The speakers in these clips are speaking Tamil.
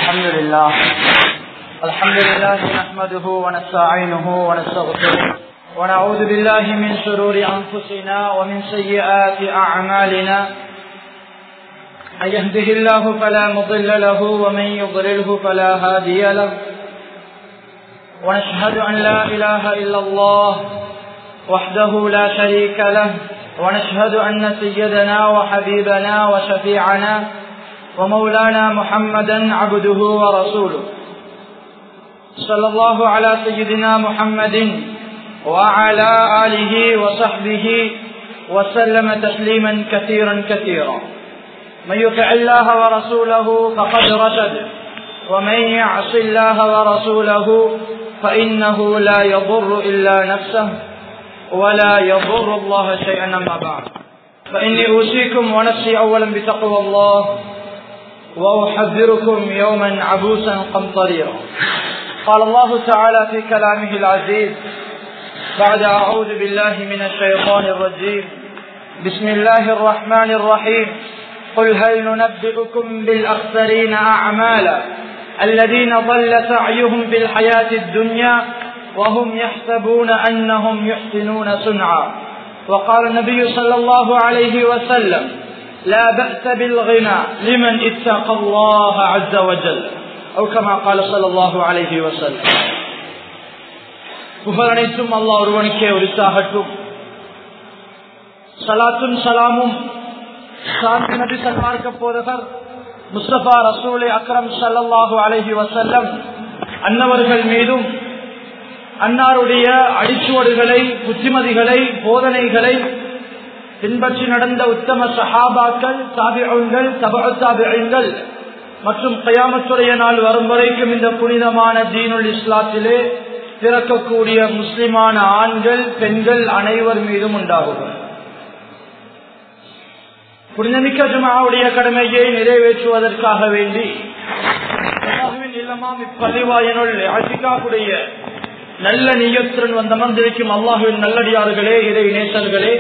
الحمد لله الحمد لله نحمده ونستعينه ونستغفره ونعوذ بالله من شرور أنفسنا ومن سيئات أعمالنا من يهده الله فلا مضل له ومن يضلله فلا هادي له ونشهد أن لا إله إلا الله وحده لا شريك له ونشهد أن سيدنا وحبيبنا وشفيعنا ومولانا محمدا عبده ورسوله صلى الله على سيدنا محمد وعلى آله وصحبه وسلم تسليما كثيرا كثيرا من يطع الله ورسوله فقد رشد ومن يعص الله ورسوله فإنه لا يضر إلا نفسه ولا يضر الله شيئا أما بعد فإني أوصيكم ونفسي أولا بتقوى الله وأحذركم يوما عبوسا قمطريرا قال الله تعالى في كلامه العزيز بعد أعوذ بالله من الشيطان الرجيم بسم الله الرحمن الرحيم قل هل ننبئكم بالأخسرين أعمالا الذين ضل سعيهم في الحياة الدنيا وهم يحسبون أنهم يحسنون صنعا وقال النبي صلى الله عليه وسلم لا بأس بالغنى لمن اتقى الله عز وجل أو كما قال صلى الله عليه وسلم புகழனைத்தும் அல்லா ஒருவனுக்கே உரித்தாகட்டும் சலாத்தும் சலாமும் சாந்தி நபி சன்மார்க்க போதகர் முஸ்தபா ரசூலை அக்ரம் சல்லாஹூ அலஹி வசல்லம் அன்னவர்கள் மீதும் அன்னாருடைய அடிச்சுவடுகளை புத்திமதிகளை போதனைகளை பின்பற்றி நடந்த உத்தம சஹாபாக்கள் தாபிகள் தப தாபிகள் மற்றும் கயாமத்துடைய நாள் வரும் வரைக்கும் இந்த புனிதமான தீனுல் இஸ்லாத்திலே பிறக்கக்கூடிய முஸ்லிமான ஆண்கள் பெண்கள் அனைவர் மீதும் உண்டாகும் புனிதமிக்க ஜுமாவுடைய கடமையை நிறைவேற்றுவதற்காக வேண்டி இல்லமாம் இப்பதிவாயனுள் அசிகாவுடைய நல்ல நீயத்துடன் வந்து அமர்ந்திருக்கும் அல்லாஹுவின் நல்லடியார்களே இறை நேசர்களே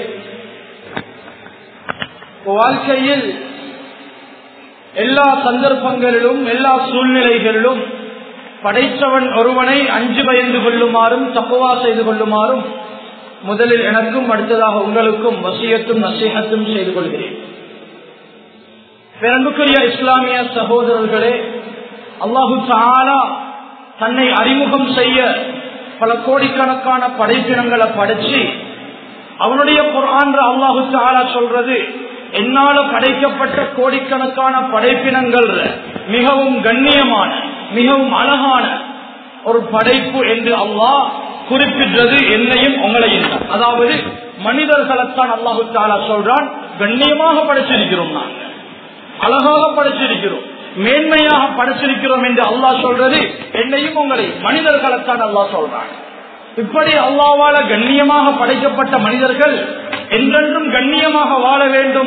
வாழ்க்கையில் எல்லா சந்தர்ப்பங்களிலும் எல்லா சூழ்நிலைகளிலும் படைத்தவன் ஒருவனை அஞ்சு பயந்து கொள்ளுமாறும் தப்புவா செய்து கொள்ளுமாறும் முதலில் எனக்கும் அடுத்ததாக உங்களுக்கும் வசியத்தும் நசீகத்தும் செய்து கொள்கிறேன் பிறந்துக்குரிய இஸ்லாமிய சகோதரர்களே அல்லாஹு தாலா தன்னை அறிமுகம் செய்ய பல கோடிக்கணக்கான படைப்பினங்களை படைச்சு அவனுடைய குரான் அல்லாஹு தாலா சொல்றது என்னால படைக்கப்பட்ட கோடிக்கணக்கான படைப்பினங்கள் மிகவும் கண்ணியமான மிகவும் அழகான ஒரு படைப்பு என்று அல்லாஹ் குறிப்பிட்டது என்னையும் உங்களையும் அதாவது மனிதர்களைத்தான் அல்லாஹு தாலா சொல்றான் கண்ணியமாக படைச்சிருக்கிறோம் நாங்கள் அழகாக படைச்சிருக்கிறோம் மேன்மையாக படைச்சிருக்கிறோம் என்று அல்லாஹ் சொல்றது என்னையும் உங்களை மனிதர்களைத்தான் அல்லாஹ் சொல்றான் இப்படி அல்லாவால கண்ணியமாக படைக்கப்பட்ட மனிதர்கள் என்றென்றும் கண்ணியமாக வாழ வேண்டும்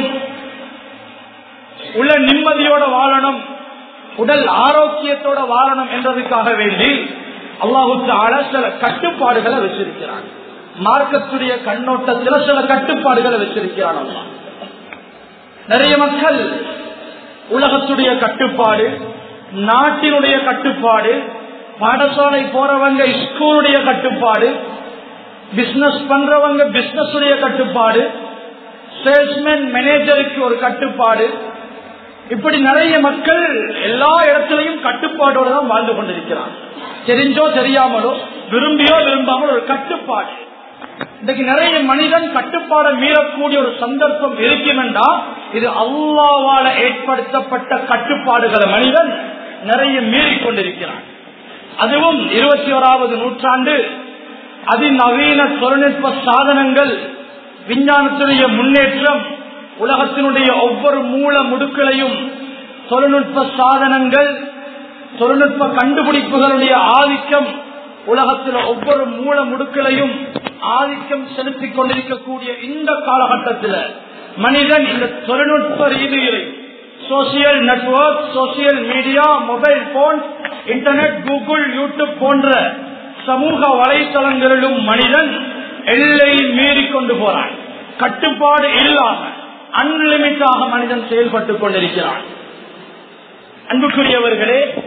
உள்ள நிம்மதியோட வாழணும் உடல் ஆரோக்கியத்தோட வாழணும் என்றதுக்காக வேண்டி அல்லாஹுக்கு ஆள சில கட்டுப்பாடுகளை வச்சிருக்கிறான் மார்க்கத்துடைய கண்ணோட்டத்தில் சில கட்டுப்பாடுகளை வச்சிருக்கிறான் அல்லா நிறைய மக்கள் உலகத்துடைய கட்டுப்பாடு நாட்டினுடைய கட்டுப்பாடு பாடசாலை போறவங்க ஸ்கூலுடைய கட்டுப்பாடு பிசினஸ் பண்றவங்க பிசினஸ் உடைய கட்டுப்பாடு சேல்ஸ்மேன் மேனேஜருக்கு ஒரு கட்டுப்பாடு இப்படி நிறைய மக்கள் எல்லா இடத்திலையும் கட்டுப்பாடோடு தான் வாழ்ந்து கொண்டிருக்கிறார் தெரிஞ்சோ தெரியாமலோ விரும்பியோ விரும்பாமல் ஒரு கட்டுப்பாடு இன்னைக்கு நிறைய மனிதன் கட்டுப்பாடை மீறக்கூடிய ஒரு சந்தர்ப்பம் இருக்கும் என்றால் இது அல்லாவால ஏற்படுத்தப்பட்ட கட்டுப்பாடுகளை மனிதன் நிறைய மீறி கொண்டிருக்கிறான் அதுவும் இருபத்தி ஓராவது நூற்றாண்டு அதிநவீன தொழில்நுட்ப சாதனங்கள் விஞ்ஞானத்துடைய முன்னேற்றம் உலகத்தினுடைய ஒவ்வொரு மூல முடுக்களையும் தொழில்நுட்ப சாதனங்கள் தொழில்நுட்ப கண்டுபிடிப்புகளுடைய ஆதிக்கம் உலகத்தில் ஒவ்வொரு மூல முடுக்களையும் ஆதிக்கம் செலுத்திக் கொண்டிருக்கக்கூடிய இந்த காலகட்டத்தில் மனிதன் இந்த தொழில்நுட்ப ரீதியில் social network social media mobile phone internet Google YouTube போன்ற சமூக வலைத்தளங்களிலும் மனிதன் எல்லை மீறி கொண்டு போறான் கட்டுப்பாடு இல்லாம அன்லிமிட்டாக மனிதன் செயல்பட்டுக் கொண்டிருக்கிறான் அன்புக்குரியவர்களே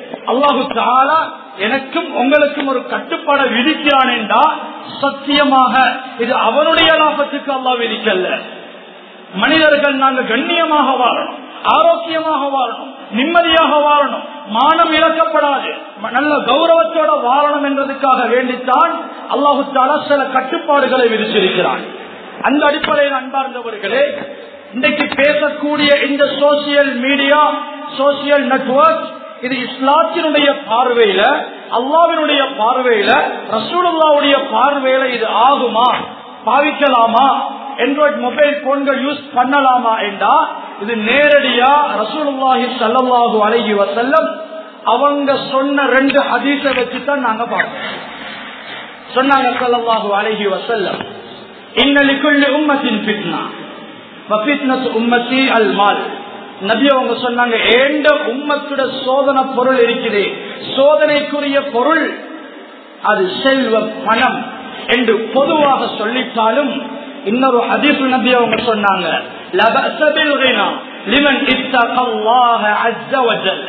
அல்லாஹு தாலா எனக்கும் உங்களுக்கும் ஒரு கட்டுப்பாடை விதிக்கிறான் என்றா சத்தியமாக இது அவனுடைய லாபத்துக்கு அல்லாஹ் விதிக்கல்ல மனிதர்கள் நாங்கள் கண்ணியமாக வாழணும் ஆரோக்கியமாக வாழணும் நிம்மதியாக வாழணும் மானம் இழக்கப்படாது நல்ல கௌரவத்தோட வாழணும் என்றதுக்காக வேண்டித்தான் அல்லாஹு தாலா சில கட்டுப்பாடுகளை விதிச்சிருக்கிறான் அந்த அடிப்படையில் அன்பார்ந்தவர்களே இன்றைக்கு பேசக்கூடிய இந்த சோசியல் மீடியா சோசியல் நெட்வொர்க் இது இஸ்லாத்தினுடைய பார்வையில அல்லாவினுடைய பார்வையில ரசூலுல்லாவுடைய பார்வையில இது ஆகுமா பாவிக்கலாமா ஆண்ட்ராய்ட் மொபைல் போன்கள் யூஸ் பண்ணலாமா என்றா இது நேரடியா ரசூலுல்லாஹி ஸல்லல்லாஹு அலைஹி வஸல்லம் அவங்க சொன்ன ரெண்டு ஹதீஸ வச்சு தான் நாங்க பார்ப்போம் சொன்னாங்க ஸல்லல்லாஹு அலைஹி வஸல்லம் இன்ன லிக்குல்லி உம்மத்தின் ஃபித்னா வஃபித்னத் உம்மத்தி அல் மால் நபி அவங்க சொன்னாங்க ஏண்ட உம்மத்துட சோதனை பொருள் இருக்குது சோதனைக்குரிய பொருள் அது செல்வம் பணம் என்று பொதுவாக சொல்லிட்டாலும் இன்னொரு ஹதீஸ் நபி அவங்க சொன்னாங்க லபஸபில் கினா லிமன் இத்தகல்லாஹ அஸ்ஸ வஜல்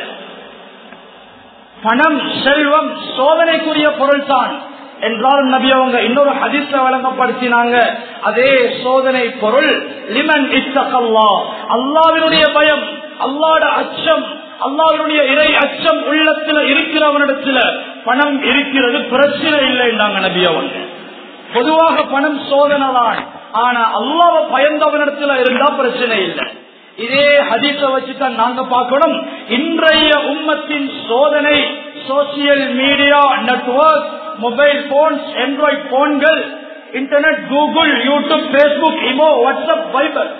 பணம் செல்வம் சோதனைக்குரிய பொருள் தான் என்றாலும் நபி அவங்க இன்னொரு ஹதீஸ்ல வழங்கப்படுத்தினாங்க அதே சோதனை பொருள் லிமன் இத்தகல்லா அல்லாவினுடைய பயம் அல்லாட அச்சம் அல்லாவினுடைய இறை அச்சம் உள்ளத்துல இருக்கிறவனிடத்துல பணம் இருக்கிறது பிரச்சனை இல்லை என்றாங்க நபி அவங்க பொதுவாக பணம் சோதனை தான் ஆனா அல்லாவ பயந்தவனிடத்துல இருந்தா பிரச்சனை இல்லை இதே ஹதீஸ வச்சுதான் நாங்க பார்க்கணும் இன்றைய உம்மத்தின் சோதனை social media network mobile phones Android போன்கள் internet Google YouTube Facebook imo WhatsApp Viber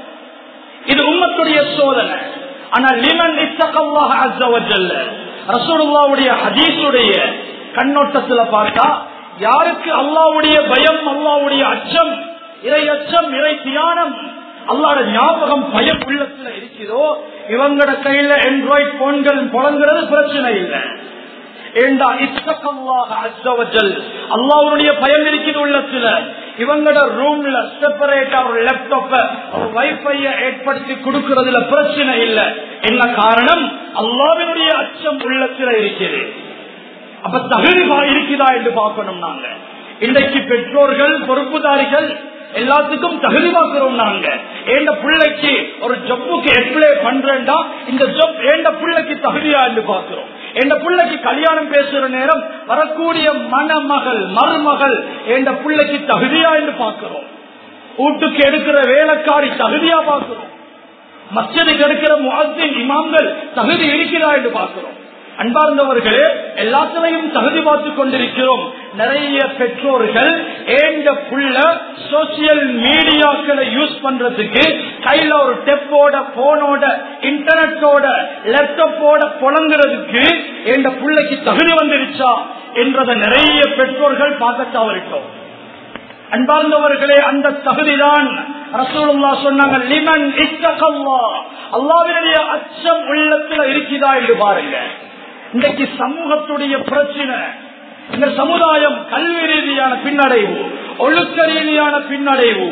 இது உம்மத்துடைய சோதனை ஆனா லிமன் இத்தகல்லாஹ் அஸ்ஸவஜல்ல ரசூலுல்லாவுடைய ஹதீஸுடைய கண்ணோட்டத்துல பார்த்தா யாருக்கு அல்லாவுடைய பயம் அல்லாவுடைய அச்சம் இறை அச்சம் இறை தியானம் அல்லாட ஞாபகம் பயம் உள்ளத்துல இருக்கிறதோ இவங்கட கையில ஆண்ட்ராய்ட் போன்கள் புழங்குறது பிரச்சனை இல்லை ஏண்டா இத்தகல்லாஹ் அஸ்ஸவஜல் அல்லாஹ்வுடைய பயம் இருக்குது உள்ளத்துல இவங்கட ரூம்ல செப்பரேட்டா ஒரு லேப்டாப்ப ஒரு வைஃபைய ஏற்படுத்தி கொடுக்கறதுல பிரச்சனை இல்லை என்ன காரணம் அல்லாவினுடைய அச்சம் உள்ளத்துல இருக்குது அப்ப தகுதி இருக்குதா என்று பார்க்கணும் நாங்க இன்றைக்கு பெற்றோர்கள் பொறுப்புதாரிகள் எல்லாத்துக்கும் தகுதி பார்க்கிறோம் நாங்க ஏண்ட பிள்ளைக்கு ஒரு ஜப்புக்கு அப்ளை பண்றேன்டா இந்த ஜப் ஏண்ட பிள்ளைக்கு தகுதியா என்று பார்க்கிறோம் எந்த பிள்ளைக்கு கல்யாணம் பேசுற நேரம் வரக்கூடிய மணமகள் மருமகள் எந்த பிள்ளைக்கு தகுதியா என்று பார்க்கிறோம் வீட்டுக்கு எடுக்கிற வேலைக்காரி தகுதியா பார்க்கிறோம் மஸ்ஜிதுக்கு எடுக்கிற முகத்தின் இமாம்கள் தகுதி இருக்கிறா என்று பார்க்கிறோம் அன்பார்ந்தவர்களே எல்லாத்திலையும் தகுதி பார்த்துக் கொண்டிருக்கிறோம் நிறைய பெற்றோர்கள் ஏண்ட புள்ள சோசியல் மீடியாக்களை யூஸ் பண்றதுக்கு கையில ஒரு டெப்போட போனோட இன்டர்நெட்டோட லேப்டாப்போட புலங்குறதுக்கு எந்த பிள்ளைக்கு தகுதி வந்துருச்சா என்றதை நிறைய பெற்றோர்கள் பார்க்க தவறிட்டோம் அன்பார்ந்தவர்களே அந்த தகுதிதான் ரசூலுல்லா சொன்னாங்க லிமன் இத்தகல்லா அல்லாவினுடைய அச்சம் உள்ளத்துல இருக்குதா என்று பாருங்க இன்றைக்கு சமூகத்துடைய பிரச்சனை இந்த சமுதாயம் கல்வி ரீதியான பின்னடைவு ஒழுக்க ரீதியான பின்னடைவு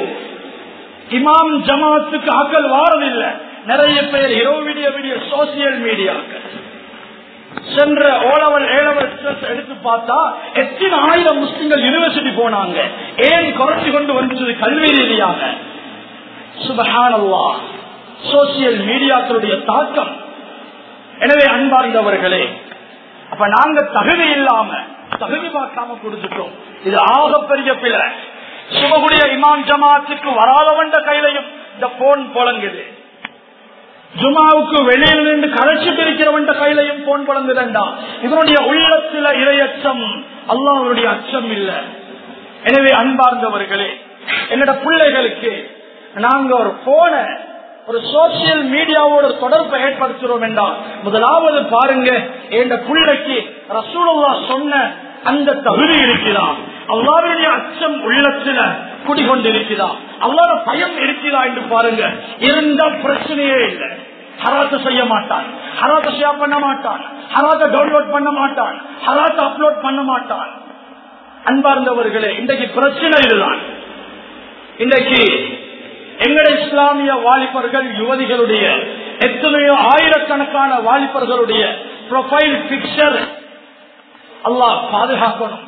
இமாம் ஜமாத்துக்கு ஆக்கள் வாரதில்லை நிறைய பேர் இரவு விடிய விடிய சோசியல் மீடியாக்கள் சென்ற ஓலவல் ஏழவல் எடுத்து பார்த்தா எத்தனை ஆயிரம் முஸ்லிம்கள் யூனிவர்சிட்டி போனாங்க ஏன் குறைச்சு கொண்டு வந்துச்சு கல்வி ரீதியாக சுபஹானல்லா சோசியல் மீடியாக்களுடைய தாக்கம் எனவே அன்பார்ந்தவர்களே அப்ப நாங்க தகுதி இல்லாம தகுதி பார்க்காம கொடுத்துட்டோம் இது ஆகப்பெரிய பிழை சுபகுடைய இமாம் ஜமாத்துக்கு வராதவண்ட கையிலையும் இந்த போன் புழங்குது ஜுமாவுக்கு வெளியில் நின்று கலைச்சிட்டு இருக்கிறவன் கையிலையும் போன் புழங்குதண்டா இவனுடைய உள்ளத்துல இரையச்சம் அல்லாவுடைய அச்சம் இல்ல எனவே அன்பார்ந்தவர்களே என்னோட பிள்ளைகளுக்கு நாங்க ஒரு போன ஒரு சோசியல் மீடியாவோட தொடர்பை ஏற்படுத்துறோம் என்றால் முதலாவது பாருங்க என்ற பிள்ளைக்கு ரசூலுல்லா சொன்ன அந்த தகுதி இருக்கிறான் அல்லாருடைய அச்சம் உள்ளத்துல குடிகொண்டிருக்கிறா அல்லாத பயம் இருக்கிறா என்று பாருங்க இருந்த பிரச்சனையே இல்லை ஹராத்த செய்ய மாட்டான் ஹராத்த ஷேர் பண்ண மாட்டான் ஹராத்த டவுன்லோட் பண்ண மாட்டான் ஹராத்த அப்லோட் பண்ண மாட்டான் அன்பார்ந்தவர்களே இன்றைக்கு பிரச்சனை இதுதான் இன்றைக்கு எங்கட இஸ்லாமிய வாலிபர்கள் யுவதிகளுடைய எத்தனையோ ஆயிரக்கணக்கான வாலிபர்களுடைய ப்ரொஃபைல் பிக்சர் அல்லாஹ் பாதுகாக்கணும்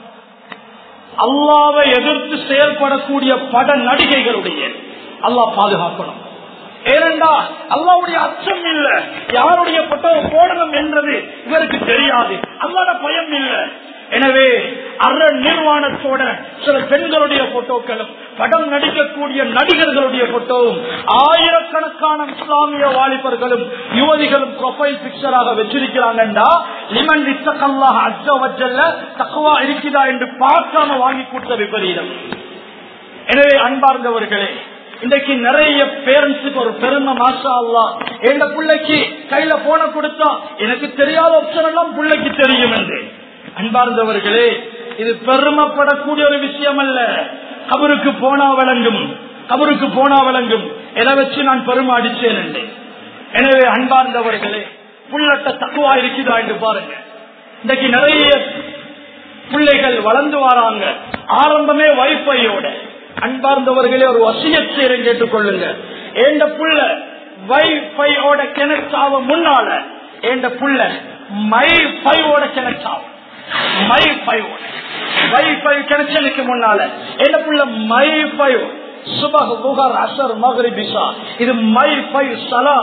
அல்லாவை எதிர்த்து செயல்படக்கூடிய பட நடிகைகளுடைய அல்லாஹ் பாதுகாக்கணும் ஏனென்றா அல்லாவுடைய அச்சம் இல்ல யாருடைய பட்டோ போடணும் என்றது இவருக்கு தெரியாது அல்லாத பயம் இல்ல எனவே அற நிர்வாணத்தோட சில பெண்களுடைய போட்டோக்களும் படம் நடிக்கக்கூடிய நடிகர்களுடைய போட்டோவும் ஆயிரக்கணக்கான இஸ்லாமிய வாலிபர்களும் யுவதிகளும் ப்ரொஃபைல் பிக்சராக வச்சிருக்கிறாங்கண்டா லிமன் இத்தகல்லாக அஜ்ஜவஜல்ல தக்குவா இருக்குதா என்று பார்க்காம வாங்கி கொடுத்த விபரீதம் எனவே அன்பார்ந்தவர்களே இன்றைக்கு நிறைய பேரண்ட்ஸுக்கு ஒரு பெருமை மாசா அல்லா எந்த பிள்ளைக்கு கையில போன கொடுத்தா எனக்கு தெரியாத ஆப்ஷன் எல்லாம் பிள்ளைக்கு தெரியும் என்று அன்பார்ந்தவர்களே இது பெருமைப்படக்கூடிய ஒரு விஷயம் அல்ல கபருக்கு போனா விளங்கும் கபருக்கு போனா விளங்கும் எதை வச்சு நான் பெருமை அடிச்சேன் என்று எனவே அன்பார்ந்தவர்களே புள்ளட்ட தக்குவா இருக்குதா என்று பாருங்க இன்றைக்கு நிறைய பிள்ளைகள் வளர்ந்து வராங்க ஆரம்பமே வைஃபையோட அன்பார்ந்தவர்களே ஒரு வசியத்தை கேட்டுக் கொள்ளுங்க ஏண்ட புள்ள வைஃபையோட கனெக்ட் ஆக முன்னால ஏண்ட புள்ள மை ஃபைவோட கனெக்ட் ஆகும் மை ஃபைவோட வைஃபை கனெக்ஷனுக்கு முன்னால ஏண்ட புள்ள மை ஃபைவ் சுபஹ் புகார் அசர் மகரிபிசா இது மை ஃபைவ் சலா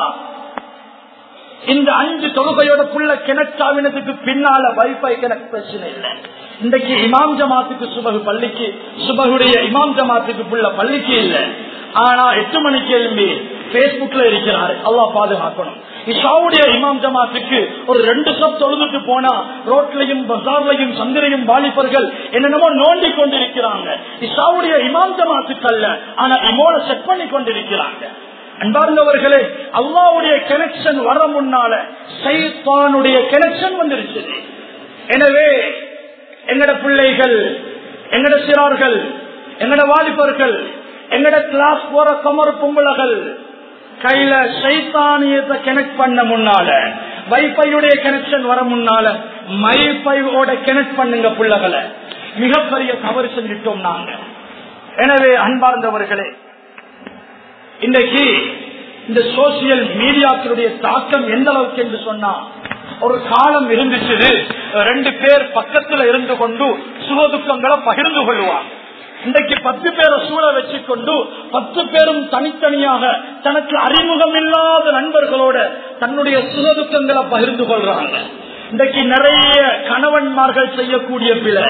இந்த அஞ்சு தொழுகையோட புள்ள கனெக்ட் ஆகினதுக்கு பின்னால வைஃபை கனெக்ட் பிரச்சனை இல்லை இன்றைக்கு இமாம் ஜமாத்துக்கு சுபகு பள்ளிக்கு சுபகுடைய இமாம் ஜமாத்துக்கு புள்ள பள்ளிக்கு இல்லை ஆனா எட்டு மணிக்கு எழும்பி பேஸ்புக்ல இருக்கிறாரு அல்லா பாதுகாக்கணும் இஷாவுடைய இமாம் ஜமாத்துக்கு ஒரு ரெண்டு சப் தொழுதுட்டு போனா ரோட்லையும் பசார்லையும் சந்திரையும் வாலிபர்கள் என்னென்னமோ நோண்டி கொண்டிருக்கிறாங்க இஷாவுடைய இமாம் ஜமாத்துக்கு அல்ல ஆனா இமோட செட் பண்ணி கொண்டிருக்கிறாங்க அன்பார்ந்தவர்களே அல்லாவுடைய கனெக்ஷன் வர முன்னால சைத்தானுடைய கனெக்ஷன் வந்துருச்சு எனவே எங்கட பிள்ளைகள் எங்கட சிறார்கள் எங்கட வாலிபர்கள் எங்கட கிளாஸ் போற கமர் பொம்பளகள் கையில சைத்தானியத்தை கனெக்ட் பண்ண முன்னால வைஃபையுடைய கனெக்ஷன் வர முன்னால மைஃபைவோட கனெக்ட் பண்ணுங்க பிள்ளைகளை மிகப்பெரிய தவறு செஞ்சிட்டோம் நாங்க எனவே அன்பார்ந்தவர்களே இன்றைக்கு இந்த சோசியல் மீடியாக்களுடைய தாக்கம் எந்த அளவுக்கு என்று சொன்னா ஒரு காலம் இருந்துச்சு ரெண்டு பேர் பக்கத்துல இருந்து கொண்டு சுகதுக்கங்களை பகிர்ந்து கொள்வாங்க இன்றைக்கு பத்து பேரை சூழ வச்சுக்கொண்டு பத்து பேரும் தனித்தனியாக தனக்கு அறிமுகம் இல்லாத நண்பர்களோட தன்னுடைய சுகதுக்கங்களை பகிர்ந்து கொள்றாங்க இன்றைக்கு நிறைய கணவன்மார்கள் செய்யக்கூடிய பிழை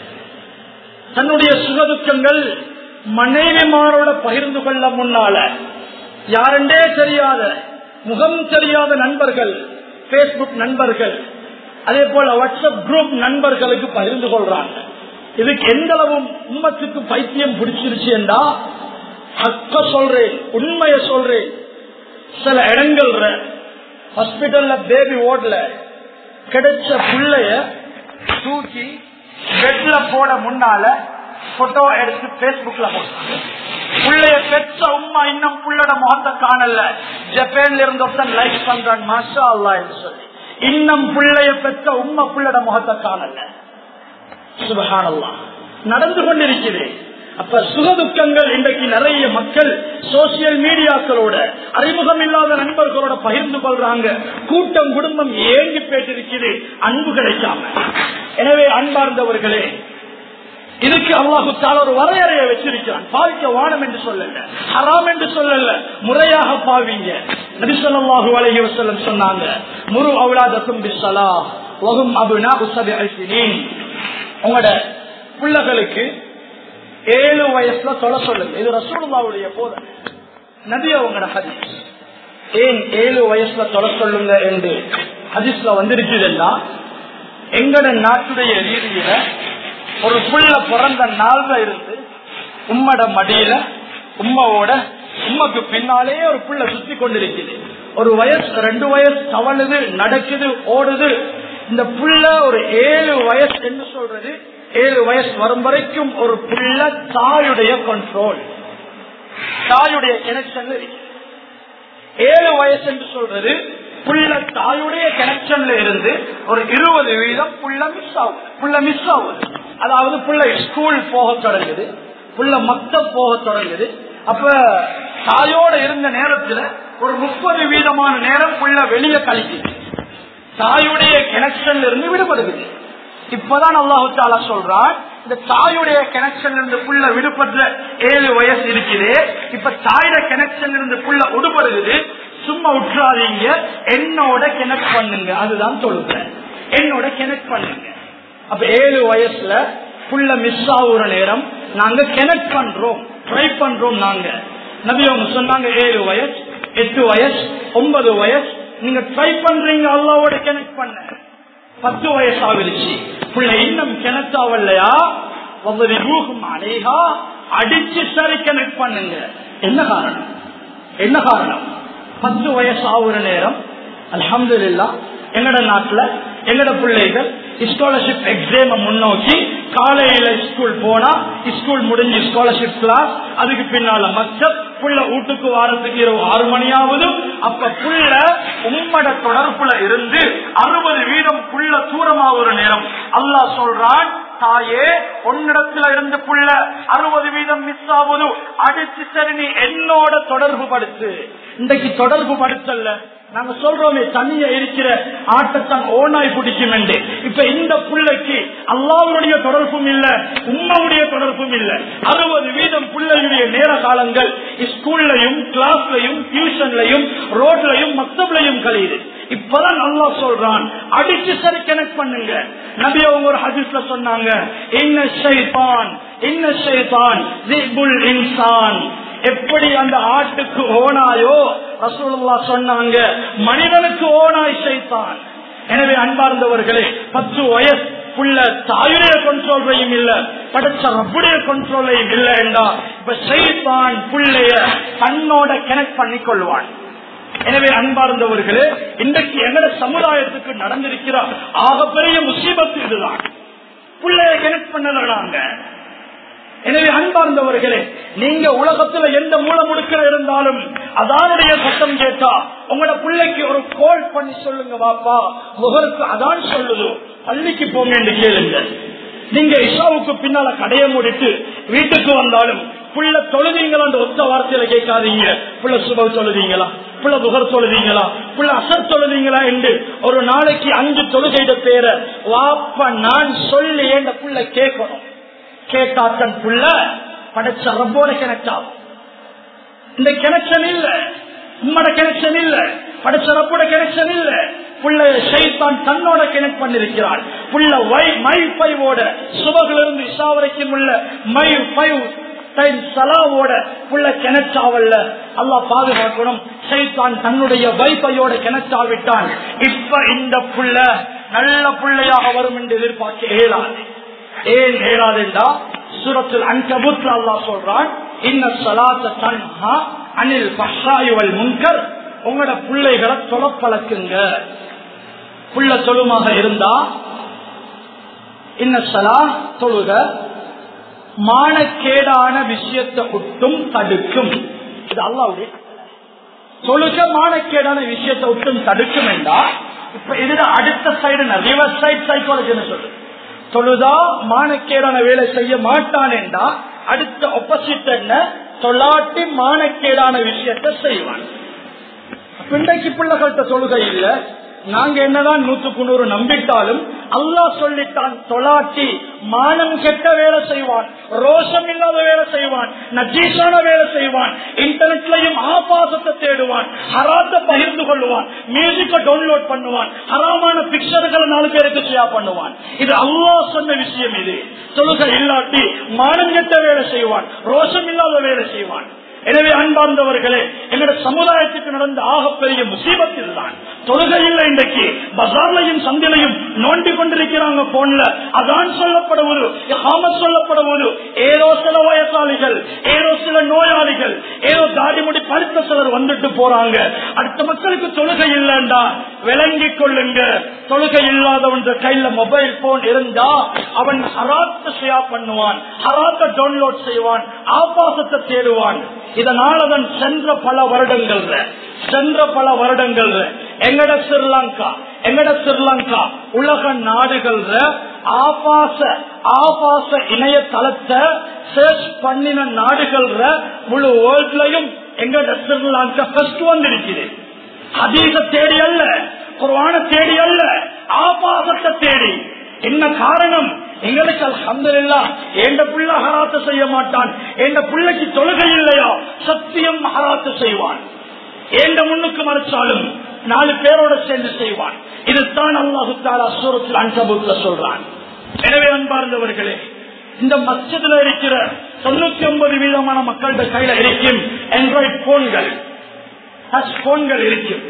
தன்னுடைய சுகதுக்கங்கள் மனைவிமாரோட பகிர்ந்து கொள்ள முன்னால யாரெண்டே தெரியாத முகம் தெரியாத நண்பர்கள் பேஸ்புக் நண்பர்கள் அதே போல வாட்ஸ்அப் குரூப் நண்பர்களுக்கு பகிர்ந்து கொள்றாங்க இதுக்கு எந்த அளவும் உண்மத்துக்கு பைத்தியம் பிடிச்சிருச்சு என்றா அக்க சொல்றேன் உண்மைய சொல்றேன் சில இடங்கள்ல ஹாஸ்பிட்டல்ல பேபி ஓடல கிடைச்ச பிள்ளைய தூக்கி பெட்ல போட முன்னால போட்டோ எடுத்து பேஸ்புக்ல போட்டாங்க புள்ளைய பெற்ற உமா இன்னும் புள்ளட முகத்தை காணல ஜப்பான்ல இருந்து ஒருத்தன் லைக் பண்றான் மாஷா அல்லா என்று சொல்லி இன்னும் பிள்ளைய பெற்ற உண்மை புள்ளட முகத்தை காணல சுபகானல்லா நடந்து கொண்டிருக்கிறேன் அப்ப சுகதுக்கங்கள் இன்றைக்கு நிறைய மக்கள் சோசியல் மீடியாக்களோட அறிமுகம் இல்லாத நண்பர்களோட பகிர்ந்து கொள்றாங்க கூட்டம் குடும்பம் ஏங்கி பேட்டிருக்கிறது அன்பு கிடைக்காம எனவே அன்பார்ந்தவர்களே இதுக்கு அல்லாஹுத்தால ஒரு வரையறையை வச்சிருக்கிறான் பாவிக்க வானம் என்று சொல்லல ஹராம் என்று சொல்லல முறையாக பாவிங்க நபிசல்லாஹு அலைஹி வஸல்லம் சொன்னாங்க முரு அவுலாதக்கும் பிஸ்ஸலா வஹும் அபுனா உஸபி ஐசினீன் உங்களோட பிள்ளைகளுக்கு ஏழு வயசுல தொலை சொல்லுங்க இது ரசூலுல்லாவுடைய போதனை நபி அவங்களோட ஹதீஸ் ஏன் ஏழு வயசுல தொலை சொல்லுங்க என்று ஹதீஸ்ல வந்திருக்குதுன்னா எங்கட நாட்டுடைய ரீதியில ஒரு புள்ள பிறந்த நாள்ல இருந்து உம்மட மடியில உம்மாவோட உம்மக்கு பின்னாலே ஒரு புள்ள சுத்தி கொண்டிருக்குது ஒரு வயசு ரெண்டு வயசு தவழுது நடக்குது ஓடுது இந்த புள்ள ஒரு ஏழு வயசு என்று சொல்றது ஏழு வயசு வரும் வரைக்கும் ஒரு புள்ள தாயுடைய கண்ட்ரோல் தாயுடைய கனெக்ஷன் ஏழு வயசு என்று சொல்றது புள்ள தாயுடைய கனெக்ஷன்ல இருந்து ஒரு இருபது வீதம் புள்ள மிஸ் ஆகுது புள்ள மிஸ் ஆகுது அதாவது புள்ள ஸ்கூல் போக தொடங்குது புள்ள மத்த போக தொடங்குது அப்ப தாயோட இருந்த நேரத்துல ஒரு முப்பது வீதமான நேரம் புள்ள வெளியே கழிக்குது தாயுடைய கனெக்ஷன்ல இருந்து விடுபடுகிறது இப்பதான் அல்லாஹு தாலா சொல்றான் இந்த தாயுடைய கனெக்ஷன் இருந்து புள்ள விடுபடுற ஏழு வயசு இருக்குது இப்ப தாயோட கனெக்ஷன் இருந்து புள்ள விடுபடுகிறது சும்மா விட்டுறாதீங்க என்னோட கனெக்ட் பண்ணுங்க அதுதான் சொல்லுறேன் என்னோட கனெக்ட் பண்ணுங்க அப்ப ஏழு வயசுல புள்ள மிஸ் ஆகுற நேரம் நாங்க கனெக்ட் பண்றோம் ட்ரை பண்றோம் நாங்க நபி அவங்க சொன்னாங்க ஏழு வயசு எட்டு வயசு ஒன்பது வயசு நீங்க ட்ரை பண்றீங்க அல்லாவோட கனெக்ட் பண்ண பத்து வயசு ஆகிருச்சு பிள்ளை இன்னும் கிணத்தாவல்லையா ஒவ்வொரு ரூகம் அழகா அடிச்சு சரி கனெக்ட் பண்ணுங்க என்ன காரணம் என்ன காரணம் பத்து வயசு ஆகுற நேரம் அலமதுல்லா எங்கட நாட்டுல எங்கட பிள்ளைகள் ஸ்காலர்ஷிப் எக்ஸாம முன்னோக்கி காலையில ஸ்கூல் போனா ஸ்கூல் முடிஞ்சு ஸ்காலர்ஷிப் கிளாஸ் அதுக்கு பின்னால மச்ச புள்ள வீட்டுக்கு வாரத்துக்கு இரவு ஆறு மணியாவது அப்ப புள்ள உம்மட தொடர்புல இருந்து அறுபது வீதம் புள்ள தூரமாகிற நேரம் அல்லாஹ் சொல்றான் தாயே உன்னிடத்துல இருந்து புள்ள அறுபது வீதம் மிஸ் ஆகுது அடிச்சு சரி நீ என்னோட தொடர்பு படுத்து இன்றைக்கு தொடர்பு படுத்தல்ல நாங்க சொல்றோமே தனிய இருக்கிற ஆட்டத்தான் ஓனாய் பிடிக்கும் என்று இப்ப இந்த பிள்ளைக்கு அல்லாவுடைய தொடர்பும் இல்ல உம்மாவுடைய தொடர்பும் இல்ல அறுபது வீதம் பிள்ளையுடைய நேர காலங்கள் ஸ்கூல்லையும் கிளாஸ்லயும் டியூஷன்லையும் ரோட்லயும் மக்தப்லையும் கழியுது இப்பதான் நல்லா சொல்றான் அடிச்சு சரி கனெக்ட் பண்ணுங்க நபி அவங்க ஒரு ஹதீஸ்ல சொன்னாங்க என்ன ஷைதான் என்ன ஷைதான் இன்சான் எப்படி அந்த ஆட்டுக்கு ஓனாயோ ரசூலுல்லா சொன்னாங்க மனிதனுக்கு ஓனாய் செய்தான் எனவே அன்பார்ந்தவர்களே பத்து வயசு புள்ள தாயுடைய கண்ட்ரோலையும் இல்ல படைச்ச ரப்புடைய கண்ட்ரோலையும் இல்ல என்றா இப்ப செய்தான் புள்ளைய தன்னோட கனெக்ட் பண்ணி கொள்வான் எனவே அன்பார்ந்தவர்களே இன்றைக்கு எங்கட சமுதாயத்துக்கு நடந்திருக்கிற ஆகப்பெரிய முசீபத்து இதுதான் புள்ளைய கனெக்ட் பண்ணலாங்க எனவே அன்பார்ந்தவர்களே நீங்க உலகத்துல எந்த மூல முடுக்கிற இருந்தாலும் அதானுடைய சத்தம் கேட்டா உங்களோட பிள்ளைக்கு ஒரு கோல் பண்ணி சொல்லுங்க வாப்பா முகருக்கு அதான் சொல்லுது பள்ளிக்கு போங்க என்று கேளுங்க நீங்க இஷாவுக்கு பின்னால கடைய மூடிட்டு வீட்டுக்கு வந்தாலும் புள்ள தொழுதீங்களா ஒத்த வார்த்தையில கேட்காதீங்க புள்ள சுப தொழுதீங்களா புள்ள புகர் தொழுதீங்களா புள்ள அசர் தொழுதீங்களா என்று ஒரு நாளைக்கு அஞ்சு தொழுகையிட பேர வாப்பா நான் சொல்லி என்ற புள்ள கேட்கணும் கேட்டா தன் புள்ள படைச்ச ரப்போட கனெக்ட் ஆகும் இந்த கனெக்ஷன் இல்ல உம்மோட கனெக்ஷன் இல்ல படைச்ச ரப்போட கனெக்ஷன் இல்ல புள்ள ஷைத்தான் தன்னோட கனெக்ட் பண்ணிருக்கிறாள் புள்ள வை மை ஃபைவோட சுபகிலிருந்து இஷா வரைக்கும் உள்ள மை ஃபைவ் டைம் சலாவோட புள்ள கனெக்ட் ஆவல்ல அல்லா பாதுகாக்கணும் ஷைத்தான் தன்னுடைய வைஃபையோட கனெக்ட் ஆவிட்டான் இப்ப இந்த புள்ள நல்ல புள்ளையாக வரும் என்று எதிர்பார்க்க இயலாது ஏன் ஏறாதுண்டா சூரத்தில் அன்கபுத்ல அல்லா சொல்றான் இன்ன சலாத்த தன்ஹா அனில் பஷாயுவல் முன்கர் உங்களோட பிள்ளைகளை தொலை பழக்குங்க புள்ள தொழுமாக இருந்தா இன்ன சலா தொழுக மானக்கேடான விஷயத்தை விட்டும் தடுக்கும் இது அல்லாவுடைய தொழுக மானக்கேடான விஷயத்தை விட்டும் தடுக்கும் என்றா இப்ப இதுல அடுத்த சைடு ரிவர்ஸ் சைட் சைக்காலஜின்னு சொல்லு தொழுதா மானக்கேடான வேலை செய்ய மாட்டான் என்றா அடுத்த ஒப்போசிட் என்ன தொலாட்டி மானக்கேடான விஷயத்தை செய்வான் பிண்டைக்கு பிள்ளைகள்கிட்ட தொழுகை இல்ல நாங்க என்னதான் நூத்துக்கு நூறு நம்பிட்டாலும் அல்லா சொல்லிட்டான் தொலாட்டி மானம் கெட்ட வேலை செய்வான் ரோஷம் இல்லாத வேலை செய்வான் நஜீஷான வேலை செய்வான் இன்டர்நெட்லயும் ஆபாசத்தை தேடுவான் ஹராத்த பகிர்ந்து கொள்வான் மியூசிக்க டவுன்லோட் பண்ணுவான் ஹராமான பிக்சர்களை நாலு பேருக்கு ஷேர் பண்ணுவான் இது அல்லா சொன்ன விஷயம் இது தொழுகை இல்லாட்டி மானம் கெட்ட வேலை செய்வான் ரோஷம் இல்லாத வேலை செய்வான் எனவே அன்பார்ந்தவர்களே எங்களோட சமுதாயத்துக்கு நடந்த ஆகப்பெரிய முசீபத்தில் தான் தொழுகை இல்லை இன்றைக்கு பசார்லையும் சந்திலையும் நோண்டி கொண்டிருக்கிறாங்க போன்ல அதான் சொல்லப்படுவது ஹாமத் சொல்லப்படுவது ஏதோ சில வயசாளிகள் ஏதோ சில நோயாளிகள் ஏதோ தாடி முடி பழுத்த சிலர் வந்துட்டு போறாங்க அடுத்த மக்களுக்கு தொழுகை இல்லைண்டா விளங்கி கொள்ளுங்க தொழுகை இல்லாதவன் கையில மொபைல் போன் இருந்தா அவன் ஹராத்த ஷேர் பண்ணுவான் ஹராத்த டவுன்லோட் செய்வான் ஆபாசத்தை தேடுவான் இதனால் அவன் சென்ற பல வருடங்கள் சென்ற பல வருடங்கள் எங்கட ஸ்ரீலங்கா எங்கட ஸ்ரீலங்கா உலக நாடுகள் ஆபாச ஆபாச இணையதளத்தை சர்ச் பண்ணின நாடுகள் முழு வேர்ல்ட்லயும் எங்கட ஸ்ரீலங்கா ஃபர்ஸ்ட் வந்திருக்குது அதிக தேடி அல்ல குர்ஆன தேடி அல்ல ஆபாசத்தை தேடி என்ன காரணம் எங்களுக்கு அல்ஹம்துலில்லாஹ் எந்த புள்ள ஹராத்து செய்ய மாட்டான் எந்த பிள்ளைக்கு தொழுகை இல்லையா சத்தியம் ஹராத்து செய்வான் ஏண்ட முன்னுக்கு மறைச்சாலும் நாலு பேரோட சேர்ந்து செய்வான் இதுதான் அல்லாஹு தாலா சூரத்தில் அன்கபூத்ல சொல்றான் எனவே அன்பார்ந்தவர்களே இந்த மச்சத்துல இருக்கிற தொண்ணூத்தி ஒன்பது வீதமான மக்கள்கிட்ட கையில இருக்கும் ஆண்ட்ராய்ட் போன்கள் டச் போன்கள் இருக்கும்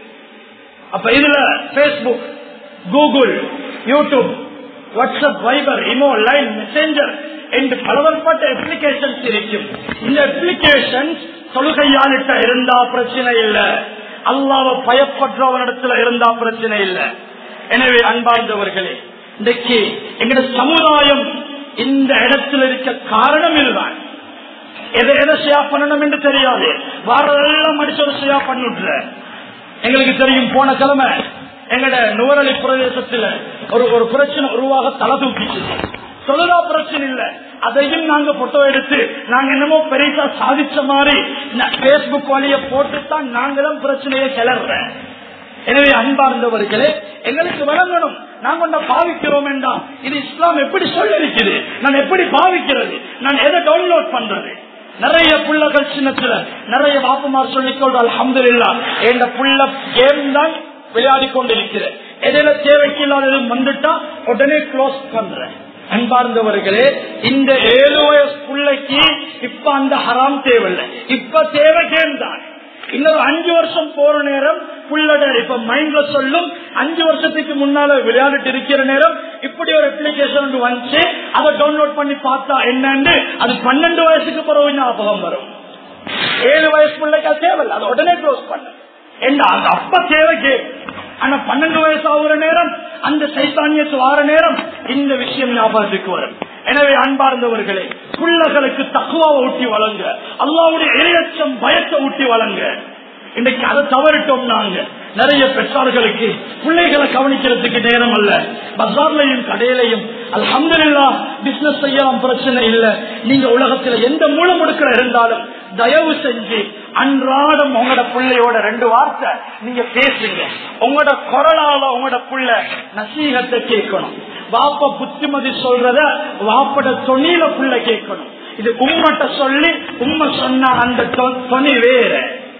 அப்ப இதுல Facebook Google YouTube WhatsApp Viber imo Line Messenger என்று பலவற்பட்ட அப்ளிகேஷன்ஸ் இருக்கும் இந்த அப்ளிகேஷன்ஸ் தொழுகையாளிட்ட இருந்தா பிரச்சனை இல்ல அல்லாவ பயப்படுறவனிடத்துல இருந்தா பிரச்சனை இல்ல எனவே அன்பார்ந்தவர்களே இன்றைக்கு எங்கட சமுதாயம் இந்த இடத்துல இருக்க காரணம் இதுதான் எதை எதை ஷேயா பண்ணணும் என்று தெரியாது வாரதெல்லாம் அடிச்சு ஒரு ஷேயா பண்ணிவிட்டுற எங்களுக்கு தெரியும் போன கிழமை எங்கட நுவரலி பிரதேசத்துல ஒரு ஒரு பிரச்சனை உருவாக தலை தூக்கிச்சு தொழுதா பிரச்சனை இல்ல அதையும் நாங்க போட்டோ எடுத்து நாங்க என்னமோ பெருசா சாதிச்ச மாதிரி பேஸ்புக் வழிய போட்டுத்தான் நாங்களும் பிரச்சனையை கிளறேன் எனவே அன்பார்ந்தவர்களே எங்களுக்கு வழங்கணும் நாங்க ஒன்றை பாவிக்கிறோம் என்றால் இது இஸ்லாம் எப்படி சொல்லிருக்குது நான் எப்படி பாவிக்கிறது நான் எதை டவுன்லோட் பண்றது நிறைய புள்ளகள் சின்னத்துல நிறைய வாப்புமார் சொல்லிக் கொள்ற அலமதுல்லா என்ற புள்ள கேம் தான் விளையாடி கொண்டிருக்கிறேன் எதில தேவைக்கு இல்லாதது வந்துட்டா உடனே க்ளோஸ் பண்றேன் அன்பார்ந்தவர்களே இந்த ஏழு வயசு பிள்ளைக்கு இப்ப அந்த ஹராம் தேவையில்லை இப்ப தேவை கேம் தான் இன்னொரு அஞ்சு வருஷம் போற நேரம் புள்ளட இப்ப மைண்ட்ல சொல்லும் அஞ்சு வருஷத்துக்கு முன்னால விளையாடிட்டு இருக்கிற நேரம் இப்படி ஒரு அப்ளிகேஷன் வந்துச்சு அதை டவுன்லோட் பண்ணி பார்த்தா என்னன்னு அது பன்னெண்டு வயசுக்கு பிறகு ஞாபகம் வரும் ஏழு வயசு பிள்ளைக்கு அது தேவையில்லை அதை உடனே க்ளோஸ் பண்ண என்ன அது அப்ப தேவை கேம் ஆனா பன்னெண்டு வயசு ஆகுற நேரம் அந்த சைத்தானியத்து வார நேரம் இந்த விஷயம் ஞாபகத்துக்கு வரும் எனவே அன்பார்ந்தவர்களே பிள்ளைகளுக்கு தக்குவாவை ஊட்டி வழங்க அல்லாவுடைய இரையச்சம் பயத்தை ஊட்டி வழங்க இன்னைக்கு அதை தவறிட்டோம் நாங்க நிறைய பெற்றார்களுக்கு பிள்ளைகளை கவனிக்கிறதுக்கு நேரம் அல்ல பஜார்லையும் கடையிலையும் அல்ஹம்துலில்லா பிசினஸ் செய்யலாம் பிரச்சனை இல்ல நீங்க உலகத்துல எந்த மூலம் முடுக்கிற இருந்தாலும் தயவு செஞ்சு அன்றாடம் உங்களோட பிள்ளையோட ரெண்டு வார்த்தை நீங்க பேசுங்க உங்களோட குரலால உங்களோட புள்ள நசீகத்தை கேட்கணும் வாப்ப புத்திமதி சொல்றத வாப்பட தொனியில புள்ள கேட்கணும் இது உம்மட்ட சொல்லி உண்மை சொன்ன அந்த தொனி வேற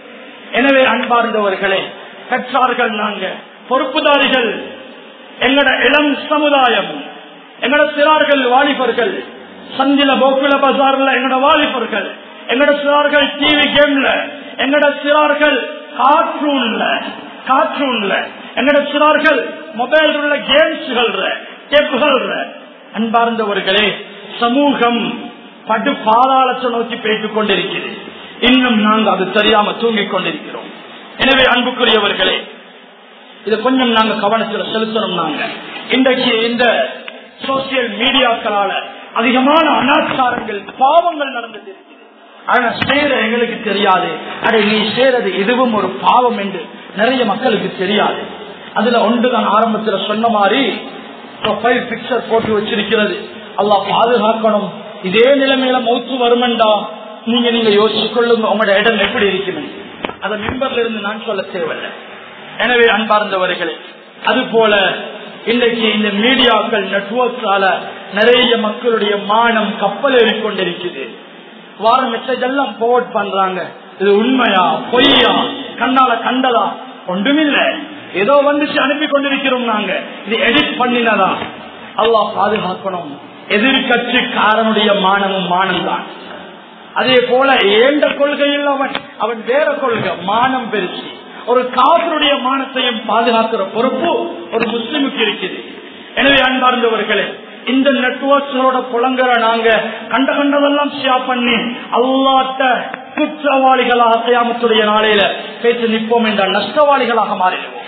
எனவே அன்பார்ந்தவர்களே பெற்றார்கள் நாங்க பொறுப்புதாரிகள் எங்கட இளம் சமுதாயம் எங்கட சிறார்கள் வாலிபர்கள் சந்தில போக்குல பசார்ல எங்கட வாலிபர்கள் எங்கட சிறார்கள் டிவி கேம்ல எங்கட சிறார்கள் கார்ட்டூன்ல கார்ட்டூன்ல எங்கட சிறார்கள் மொபைல் உள்ள கேம்ஸ்கள் கேப்புகள் அன்பார்ந்தவர்களே சமூகம் படு பாதாளத்தை நோக்கி பேசிக் கொண்டிருக்கிறது இன்னும் நாங்கள் அது தெரியாம தூங்கிக் கொண்டிருக்கிறோம் எனவே அன்புக்குரியவர்களே இது கொஞ்சம் நாங்க கவனத்துல செலுத்தணும் நாங்க இன்றைக்கு இந்த சோசியல் மீடியாக்களால அதிகமான அனாச்சாரங்கள் பாவங்கள் நடந்தது ஆனா சேர எங்களுக்கு தெரியாது அடே நீ சேரது இதுவும் ஒரு பாவம் என்று நிறைய மக்களுக்கு தெரியாது அதுல ஒன்றுதான் ஆரம்பத்துல சொன்ன மாதிரி ப்ரொஃபைல் பிக்சர் போட்டு வச்சிருக்கிறது அல்லாஹ் பாதுகாக்கணும் இதே நிலைமையில மௌத்து வருமெண்டா நீங்க நீங்க யோசிச்சு கொள்ளுங்க உங்களோட இடம் எப்படி இருக்கணும் அதை மெம்பர்ல இருந்து நான் சொல்ல தேவையில்லை எனவே அன்பார்ந்தவர்களே அது போல இன்றைக்கு இந்த மீடியாக்கள் நெட்ஒர்க்ஸால நிறைய மக்களுடைய மானம் கப்பல் ஏறிக்கொண்டிருக்குது வார மெசேஜ் எல்லாம் போர்ட் பண்றாங்க இது உண்மையா பொய்யா கண்ணால கண்டதா ஒன்றுமில்லை ஏதோ வந்துச்சு அனுப்பி கொண்டிருக்கிறோம் நாங்க இது எடிட் பண்ணினதா அல்லாஹ் பாதுகாக்கணும் எதிர்கட்சிக்காரனுடைய மானமும் மானம் தான் அதே போல ஏண்ட கொள்கையில் அவன் அவன் வேற கொள்கை மானம் பெருசு ஒரு காதலுடைய மானத்தையும் பாதுகாக்கிற பொறுப்பு ஒரு முஸ்லிமுக்கு இருக்குது எனவே அன்பார்ந்தவர்களே இந்த நெட்ஒர்க்ஸோட புலங்குற நாங்க கண்ட கண்டதெல்லாம் ஷேர் பண்ணி அல்லாட்ட குற்றவாளிகளாக செய்யாமத்துடைய நாளையில பேச்சு நிற்போம் என்ற நஷ்டவாளிகளாக மாறிடுவோம்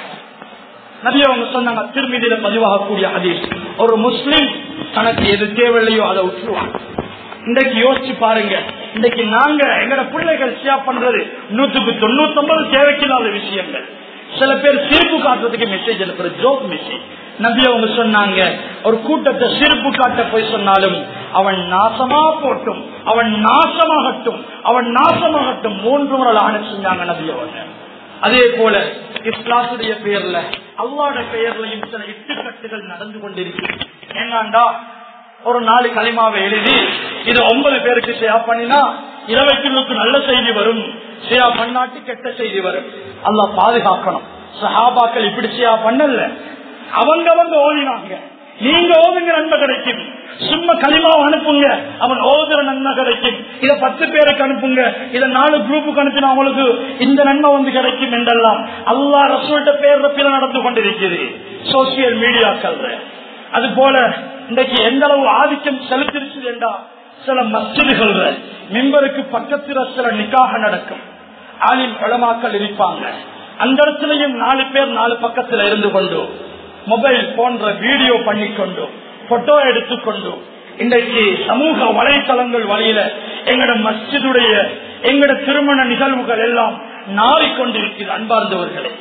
நபி அவங்க சொன்னாங்க திருமதியில பதிவாகக்கூடிய ஹதீஸ் ஒரு முஸ்லிம் தனக்கு எது தேவையில்லையோ அதை விட்டுருவாங்க இன்றைக்கு யோசிச்சு பாருங்க இன்றைக்கு நாங்க எங்கட பிள்ளைகள் ஷேர் பண்றது நூற்றுக்கு தொண்ணூத்தி ஒன்பது தேவைக்கில்லாத விஷயங்கள் சில பேர் சிரிப்பு காட்டுறதுக்கு மெசேஜ் அனுப்புற ஜோக் மெசேஜ் நபி அவங்க சொன்னாங்க ஒரு கூட்டத்தை சிரிப்பு காட்ட போய் சொன்னாலும் அவன் நாசமா போட்டும் அவன் நாசமாகட்டும் அவன் நாசமாகட்டும் மூன்று முறை ஆணை செஞ்சாங்க நபி அவங்க அதே போல இஸ்லாத்துடைய பேர்ல அல்லாட பெயர்லையும் சில இட்டுக்கட்டுகள் நடந்து கொண்டிருக்கிறது என்னண்டா ஒரு நாலு களிமாவை எழுதி இது ஒன்பது பேருக்கு ஷேர் பண்ணினா இருபத்தி நல்ல செய்தி வரும் ஷேர் பண்ணாட்டி கெட்ட செய்தி வரும் அல்லாஹ் பாதுகாக்கணும் சஹாபாக்கள் இப்படி ஷேர் பண்ணல அவங்க அவங்க ஓதினாங்க நீங்க ஓதுங்க நன்மை கிடைக்கும் சும்மா களிமாவை அனுப்புங்க அவன் ஓதுற நன்மை கிடைக்கும் இத பத்து பேருக்கு அனுப்புங்க இத நாலு குரூப்புக்கு அனுப்பினா அவங்களுக்கு இந்த நன்மை வந்து கிடைக்கும் என்றெல்லாம் அல்லா ரசூல்கிட்ட பேர் பில நடந்து கொண்டிருக்கிறது சோசியல் மீடியாக்கள் அது போல இன்றைக்கு எந்த அளவு ஆதிக்கம் செலுத்திருச்சு என்றா சில மஸ்ஜிதுகள் மிம்பருக்கு பக்கத்தில் சில நிக்காக நடக்கும் ஆலிம் பழமாக்கள் இருப்பாங்க அந்த இடத்துலயும் நாலு பேர் நாலு பக்கத்துல இருந்து கொண்டு மொபைல் போன்ற வீடியோ பண்ணிக்கொண்டு போட்டோ எடுத்துக்கொண்டு இன்றைக்கு சமூக வலைத்தளங்கள் வழியில எங்கட மஸ்ஜிதுடைய எங்கட திருமண நிகழ்வுகள் எல்லாம் நாறிக்கொண்டிருக்கிறது அன்பார்ந்தவர்களே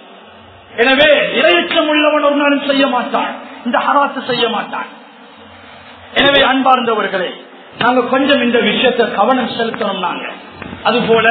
எனவே இரையச்சம் உள்ளவன் ஒரு நாளும் செய்ய மாட்டான் இந்த ஹராத்து செய்ய மாட்டான் எனவே அன்பார்ந்தவர்களே நாங்க கொஞ்சம் இந்த விஷயத்தை கவனம் செலுத்தணும் நாங்க அது போல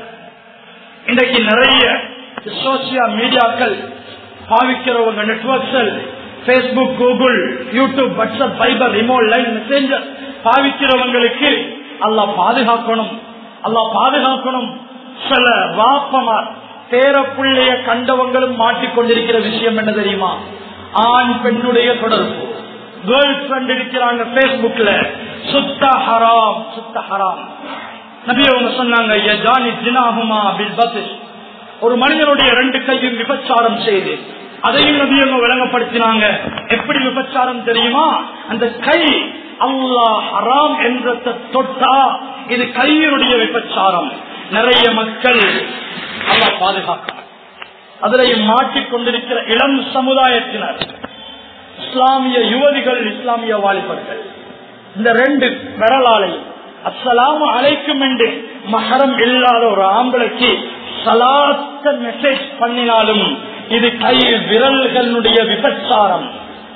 இன்றைக்கு நிறைய சோசியல் மீடியாக்கள் பாவிக்கிறவங்க நெட்ஒர்க்கள் Facebook Google YouTube WhatsApp Viber remote Line Messenger பாவிக்கிறவங்களுக்கு அல்லா பாதுகாக்கணும் அல்லா பாதுகாக்கணும் சில வாப்பமார் பேரப்புள்ளைய கண்டவங்களும் மாட்டிக்கொண்டிருக்கிற விஷயம் என்ன தெரியுமா ஆண் பெண்ணுடைய தொடர்பு கேர்ள் ஃபிரெண்ட் இருக்கிறாங்க பேஸ்புக்ல சுத்த ஹராம் சுத்த ஹராம் நபி அவங்க சொன்னாங்க யஜானி ஜினாஹுமா பில் பத்திஷ் ஒரு மனிதனுடைய ரெண்டு கையும் விபச்சாரம் செய்து அதையும் நபி அவங்க விளங்கப்படுத்தினாங்க எப்படி விபச்சாரம் தெரியுமா அந்த கை அல்லாஹ் ஹராம் என்ற தொட்டா இது கையினுடைய விபச்சாரம் நிறைய மக்கள் அல்லாஹ் பாதுகாக்கிறார் அதிலையும் மாட்டிக்கொண்டிருக்கிற இளம் சமுதாயத்தினர் இஸ்லாமிய யுவதிகள் இஸ்லாமிய வாலிபர்கள் இந்த ரெண்டு விரலாலையும் அஸ்ஸலாமு அழைக்கும் என்று மகரம் இல்லாத ஒரு ஆம்பளைக்கு சலாத்த மெசேஜ் பண்ணினாலும் இது கை விரல்களுடைய விபச்சாரம்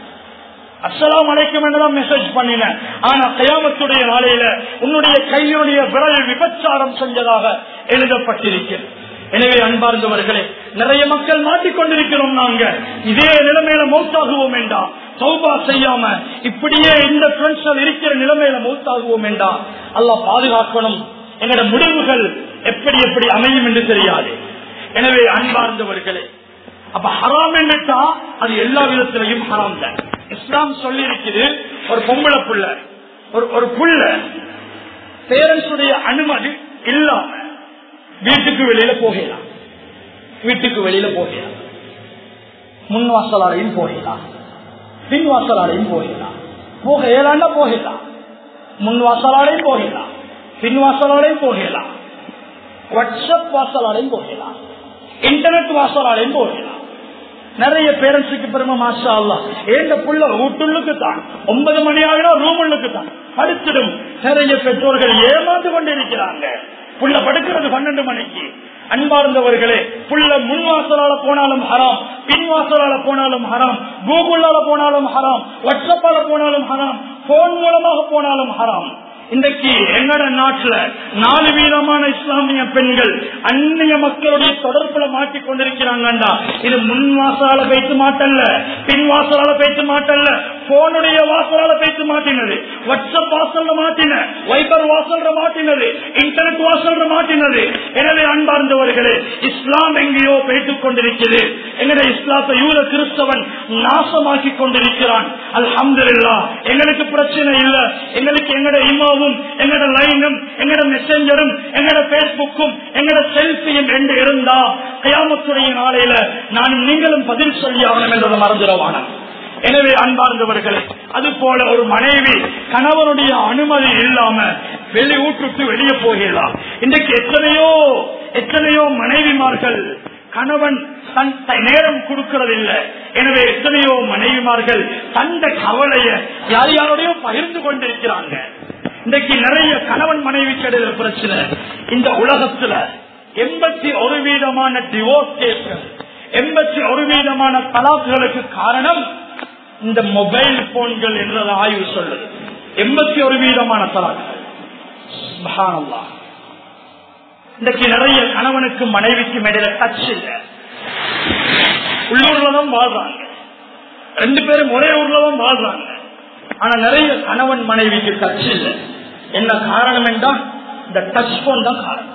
அஸ்ஸலாம் அழைக்கும் என்றுதான் மெசேஜ் பண்ணின ஆனா கயாமத்துடைய நாளையில உன்னுடைய கையினுடைய விரல் விபச்சாரம் செஞ்சதாக எழுதப்பட்டிருக்கிறது எனவே அன்பார்ந்தவர்களே நிறைய மக்கள் மாட்டிக்கொண்டிருக்கிறோம் நாங்க இதே நிலைமையில மௌத்தாகுவோம் என்றாம் சௌபா செய்யாம இப்படியே இந்த ஃப்ரெண்ட்ஸ்கள் இருக்கிற நிலைமையில மௌத்தாகுவோம் என்றா அல்லாஹ் பாதுகாக்கணும் எங்களோட முடிவுகள் எப்படி எப்படி அமையும் என்று தெரியாது எனவே அன்பார்ந்தவர்களே அப்ப ஹராம் என்றா அது எல்லா விதத்திலையும் ஹராம் தான் இஸ்லாம் சொல்லி இருக்குது ஒரு பொம்பளை புள்ள ஒரு ஒரு புள்ள பேரண்ட்ஸுடைய அனுமதி இல்லாம வீட்டுக்கு வெளியில போகலாம் வீட்டுக்கு வெளியில போகலாம் முன் வாசலாலையும் போகலாம் பின் வாசலாலையும் போகலாம் போக இயலாண்டா போகலாம் முன் வாசலாலையும் போகலாம் பின் வாசலாலையும் போகலாம் வாட்ஸ்அப் வாசலாலையும் போகலாம் இன்டர்நெட் வாசலாலையும் போகலாம் நிறைய பேரண்ட்ஸுக்கு பெருமை மாஷா அல்லா ஏந்த புள்ள வீட்டுள்ளுக்கு தான் ஒன்பது மணி ஆகினா ரூமுள்ளுக்கு தான் படுத்திடும் நிறைய பெற்றோர்கள் ஏமாந்து கொண்டிருக்கிறாங்க புள்ள படுக்கிறது பன்னெண்டு மணிக்கு அன்பார்ந்தவர்களே புள்ள முன் வாசலால போனாலும் ஹராம் பின் வாசலால போனாலும் ஹராம் கூகுளால போனாலும் ஹராம் வாட்ஸ்அப்பால போனாலும் ஹராம் போன் மூலமாக போனாலும் ஹராம் இன்றைக்கு எங்கட நாட்டுல நாலு வீதமான இஸ்லாமிய பெண்கள் அந்நிய மக்களுடைய தொடர்புல மாட்டிக் கொண்டிருக்கிறாங்கண்டா இது முன் வாசலால பேச்சு மாட்டல்ல பின் வாசலால பேச்சு மாட்டல்ல போனுடைய வாசலால பேச்சு மாட்டினது வாட்ஸ்அப் வாசல்ல மாட்டின வைபர் வாசல்ல மாட்டினது இன்டர்நெட் வாசல்ல மாட்டினது எனவே அன்பார்ந்தவர்களே இஸ்லாம் எங்கேயோ பேசிக் கொண்டிருக்கிறது எங்கட இஸ்லாத்தை யூத கிறிஸ்தவன் நாசமாக்கி கொண்டிருக்கிறான் அல்ஹம்துலில்லாஹ் எங்களுக்கு பிரச்சனை இல்ல எங்களுக்கு எங்கட இமாவும் எங்கட லைனும் எங்கட மெசஞ்சரும் எங்கட பேஸ்புக்கும் எங்கட செல்பியும் ரெண்டு இருந்தா கயாமத்துடைய நாளையில நானும் நீங்களும் பதில் சொல்லி ஆகணும் என்றதை மறந்துடவான எனவே அன்பார்ந்தவர்களே அது போல ஒரு மனைவி கணவனுடைய அனுமதி இல்லாம வெளி ஊற்றுட்டு வெளியே போகலாம் இன்றைக்கு எத்தனையோ எத்தனையோ மனைவிமார்கள் கணவன் தன் த- நேரம் கொடுக்கறதில்லை எனவே எத்தனையோ மனைவிமார்கள் தந்த கவலைய யார் யாரோடையோ பகிர்ந்து கொண்டிருக்கிறாங்க இன்றைக்கு நிறைய கணவன் மனைவி கிடையில பிரச்சனை இந்த உலகத்துல எண்பத்தி ஒரு வீதமான டிவோர்ஸ் கேஸ்கள் எண்பத்தி ஒரு வீதமான தலாக்குகளுக்கு காரணம் இந்த மொபைல் போன்கள் என்றது ஆய்வு சொல்லுது எண்பத்தி ஒரு வீதமான தலாக்குகள் சுப்ஹானல்லாஹ். இன்றைக்கு நிறைய கணவனுக்கு மனைவிக்கும் இடையில டச் இல்லை உள்ளூர்ல தான் வாழ்றாங்க ரெண்டு பேரும் ஒரே ஊர்ல தான் வாழ்றாங்க ஆனா நிறைய கணவன் மனைவிக்கு டச் இல்லை என்ன காரணம் என்றால் இந்த டச் போன் தான் காரணம்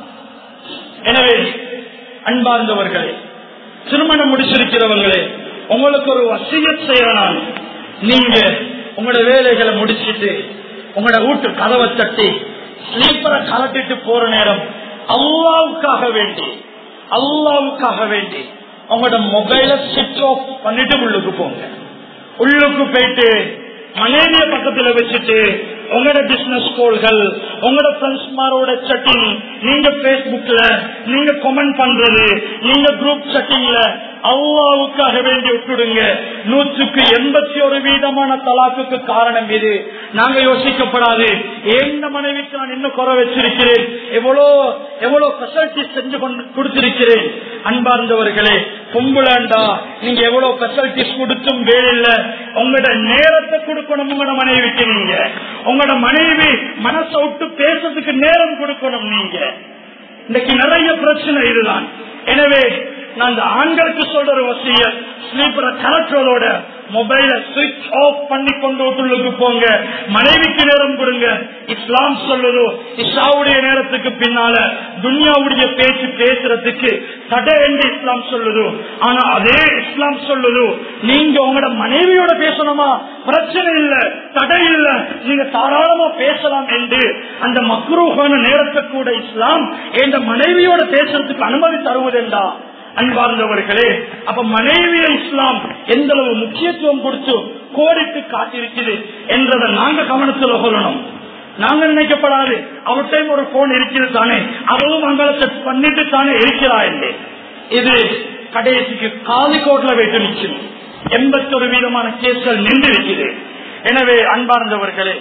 எனவே அன்பார்ந்தவர்களே திருமணம் முடிச்சிருக்கிறவங்களே உங்களுக்கு ஒரு வசியத் செய்யறனால நீங்க உங்களோட வேலைகளை முடிச்சிட்டு உங்களோட வீட்டு கதவை தட்டி ஸ்லீப்பரை கலட்டிட்டு போற நேரம் அல்லாவுக்காக வேண்டி அல்லாவுக்காக வேண்டி உங்களோட மொபைல சுவிட்ச் ஆஃப் பண்ணிட்டு உள்ளுக்கு போங்க உள்ளுக்கு போயிட்டு மனைவிய பக்கத்துல வச்சுட்டு உங்களோட பிசினஸ் கோல்கள் உங்களோட ஃப்ரெண்ட்ஸ்மாரோட செட்டிங் நீங்க பேஸ்புக்ல நீங்க கமெண்ட் பண்றது நீங்க குரூப் செட்டிங்ல அல்லாவுக்காக வேண்டி விட்டுடுங்க நூற்றுக்கு எண்பத்தி ஒரு வீதமான தலாக்குக்கு காரணம் இது நாங்க யோசிக்கப்படாது எந்த மனைவிக்கு நான் இன்னும் குறை வச்சிருக்கிறேன் எவ்வளோ எவ்வளவு ஃபெசிலிட்டி செஞ்சு கொண்டு கொடுத்திருக்கிறேன் அன்பார்ந்தவர்களே பொம்புலாண்டா நீங்க எவ்வளவு ஃபெசிலிட்டிஸ் கொடுத்தும் வேலையில்ல உங்களோட நேரத்தை கொடுக்கணும் உங்களோட மனைவிக்கு நீங்க உங்களோட மனைவி மனசை விட்டு பேசுறதுக்கு நேரம் கொடுக்கணும் நீங்க இன்னைக்கு நிறைய பிரச்சனை இதுதான் எனவே நான் இந்த ஆண்களுக்கு சொல்ற ஒரு வசிய ஸ்லீப்பரை கலட்டுறதோட மொபைல சுவிட்ச் ஆஃப் பண்ணி கொண்டு வீட்டுக்கு போங்க மனைவிக்கு நேரம் கொடுங்க இஸ்லாம் சொல்லுதோ இஷாவுடைய நேரத்துக்கு பின்னால துன்யாவுடைய பேச்சு பேசுறதுக்கு தடை என்று இஸ்லாம் சொல்லுதோ ஆனா அதே இஸ்லாம் சொல்லுதோ நீங்க உங்களோட மனைவியோட பேசணுமா பிரச்சனை இல்ல தடை இல்ல நீங்க தாராளமா பேசலாம் என்று அந்த மக்ரூகான நேரத்தை கூட இஸ்லாம் என்ற மனைவியோட பேசுறதுக்கு அனுமதி தருவதென்றா அன்பார்ந்தவர்களே அப்ப மனைவிய இஸ்லாம் எந்த அளவு முக்கியத்துவம் கொடுத்து கோடிட்டு காட்டிருக்குது என்றதை நாங்க கவனத்தில் கொள்ளணும் நாங்க நினைக்கப்படாது அவர்கிட்ட ஒரு போன் இருக்கிறது தானே அதுவும் மங்களத்தை பண்ணிட்டு தானே இருக்கிறா என்று இது கடைசிக்கு காலிக்கோட்ல வைத்து நிற்கும் எண்பத்தி ஒரு வீதமான கேஸ்கள் நின்று இருக்குது எனவே அன்பார்ந்தவர்களே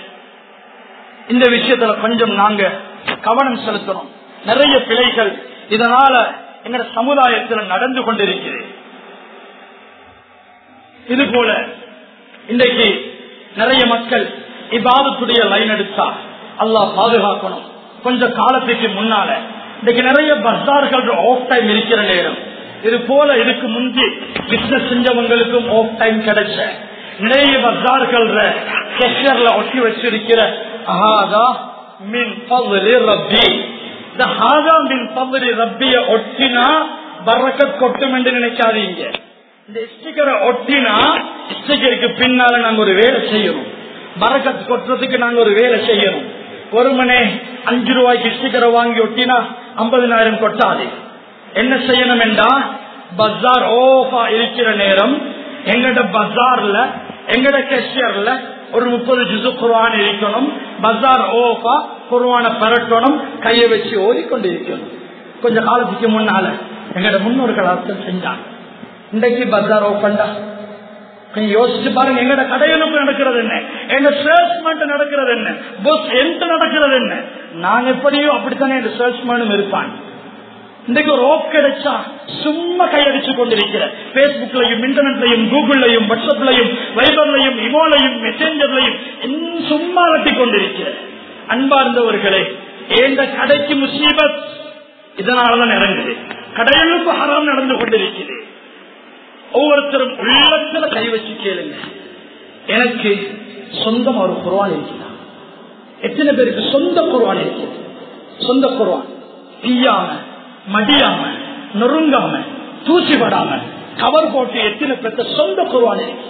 இந்த விஷயத்துல கொஞ்சம் நாங்க கவனம் செலுத்தணும் நிறைய பிழைகள் இதனால எங்க சமுதாயத்தில் நடந்து கொண்டிருக்கிறது இது போல இன்றைக்கு நிறைய மக்கள் இபாதத்துடைய லைன் எடுத்தா அல்லாஹ் பாதுகாக்கணும் கொஞ்ச காலத்துக்கு முன்னால இன்னைக்கு நிறைய பஸ்தார்கள் ஆஃப் டைம் இருக்கிற நேரம் இது போல இதுக்கு முந்தி பிசினஸ் செஞ்சவங்களுக்கும் ஆஃப் டைம் கிடைச்ச நிறைய பஸ்தார்கள் கெஷர்ல ஒட்டி வச்சிருக்கிற ஆஹாதா மின் பவலி ரப்பி இந்த ஹாதா மின் பவலி ரப்பிய ஒட்டினா பறக்கத் கொட்டும் என்று நினைக்காதீங்க இந்த ஸ்டிக்கரை ஒட்டினா ஸ்டிக்கருக்கு பின்னால நாங்க ஒரு வேலை செய்யணும் பறக்கத் கொட்டுறதுக்கு நாங்க ஒரு வேலை செய்யணும் ஒரு மணி அஞ்சு ரூபாய்க்கு ஸ்டிக்கரை வாங்கி ஒட்டினா ஐம்பதினாயிரம் கொட்டாது என்ன செய்யணும் என்றா பஜார் ஓஃபா இருக்கிற நேரம் எங்கட பஜார்ல எங்கட கேஷியர்ல ஒரு முப்பது ஜிசு குர்வான் இருக்கணும் பஜார் ஓஃபா குர்வான பரட்டணும் கையை வச்சு ஓதிக்கொண்டு இருக்கணும் கொஞ்ச காலத்துக்கு முன்னால எங்கட முன்னோர்கள் அர்த்தம் செஞ்சாங்க இன்றைக்கு பஜார் ஓப்பன்டா கொஞ்சம் யோசிச்சு பாருங்க எங்கட கடையெழுப்பு நடக்கிறது என்ன எங்க சேல்ஸ்மெண்ட் நடக்கிறது என்ன பஸ் எந்த நடக்கிறது என்ன நான் எப்படியோ அப்படித்தானே இந்த சேல்ஸ்மேனும் இருப்பான் இன்றைக்கு ஒரு ஓப் கிடைச்சா சும்மா கையடிச்சு கொண்டிருக்கிற பேஸ்புக்லயும் இன்டர்நெட்லயும் கூகுள்லயும் வாட்ஸ்அப்லயும் வைபர்லயும் இமோலையும் மெசேஞ்சர்லையும் இன்னும் சும்மா வெட்டி கொண்டிருக்கிற அன்பார்ந்தவர்களே ஏந்த கடைக்கு முசீபத் இதனாலதான் இறங்குது கடையெழுப்பு ஹராம் நடந்து கொண்டிருக்கிறது ஒவ்வொருத்தரும் உள்ளத்துல கை வச்சு கேளுங்க எனக்கு சொந்தம் ஒரு குர்வான் இருக்கிறா எத்தனை பேருக்கு சொந்த குர்வான் இருக்கிறது சொந்த குர்வான் தீயாம மடியாம நொறுங்காம தூசி படாம கவர் போட்டு எத்தனை பேர்த்த சொந்த குர்வான் இருக்கு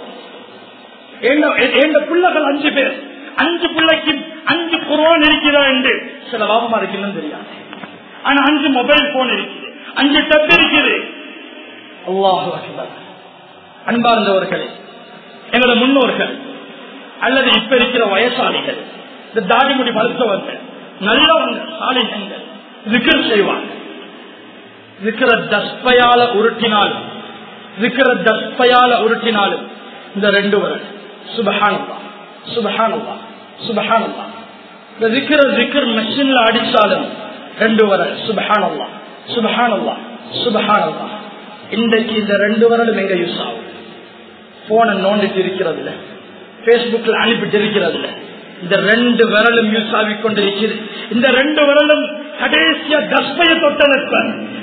எங்க பிள்ளைகள் அஞ்சு பேர் அஞ்சு பிள்ளைக்கு அஞ்சு குர்வான் இருக்கிறதா என்று சில லாபமா இருக்குன்னு தெரியாது ஆனா அஞ்சு மொபைல் போன் இருக்குது அஞ்சு டப் இருக்குது அல்லாஹ் அக்பர் அன்பார்ந்தவர்களே எங்களோட முன்னோர்கள் அல்லது இப்ப இருக்கிற வயசாளிகள் இந்த தாடிமுடி மருத்துவர்கள் நல்லவங்க சாலிகங்கள் விக்கிர் செய்வாங்க விக்கிற தஸ்பையால உருட்டினாலும் விக்கிற தஸ்பையால உருட்டினாலும் இந்த ரெண்டு வரல் சுபஹானல்லா சுபஹானல்லா சுபஹானல்லா இந்த விக்கிற விக்கிர் மெஷின்ல அடிச்சாலும் ரெண்டு வரல் சுபஹானல்லா சுபஹானல்லா சுபஹானல்லா இன்றைக்கு இந்த ரெண்டு வரலும் எங்க யூஸ் ஆகும் போனை நோண்டிட்டு இருக்கிறதுல பேஸ்புக்ல அனுப்பிட்டு இருக்கிறதுல இந்த ரெண்டு விரலும் யூஸ் ஆகி கொண்டிருக்கிறது இந்த ரெண்டு விரலும் கடைசியா தஸ்பைய தொட்டதற்ப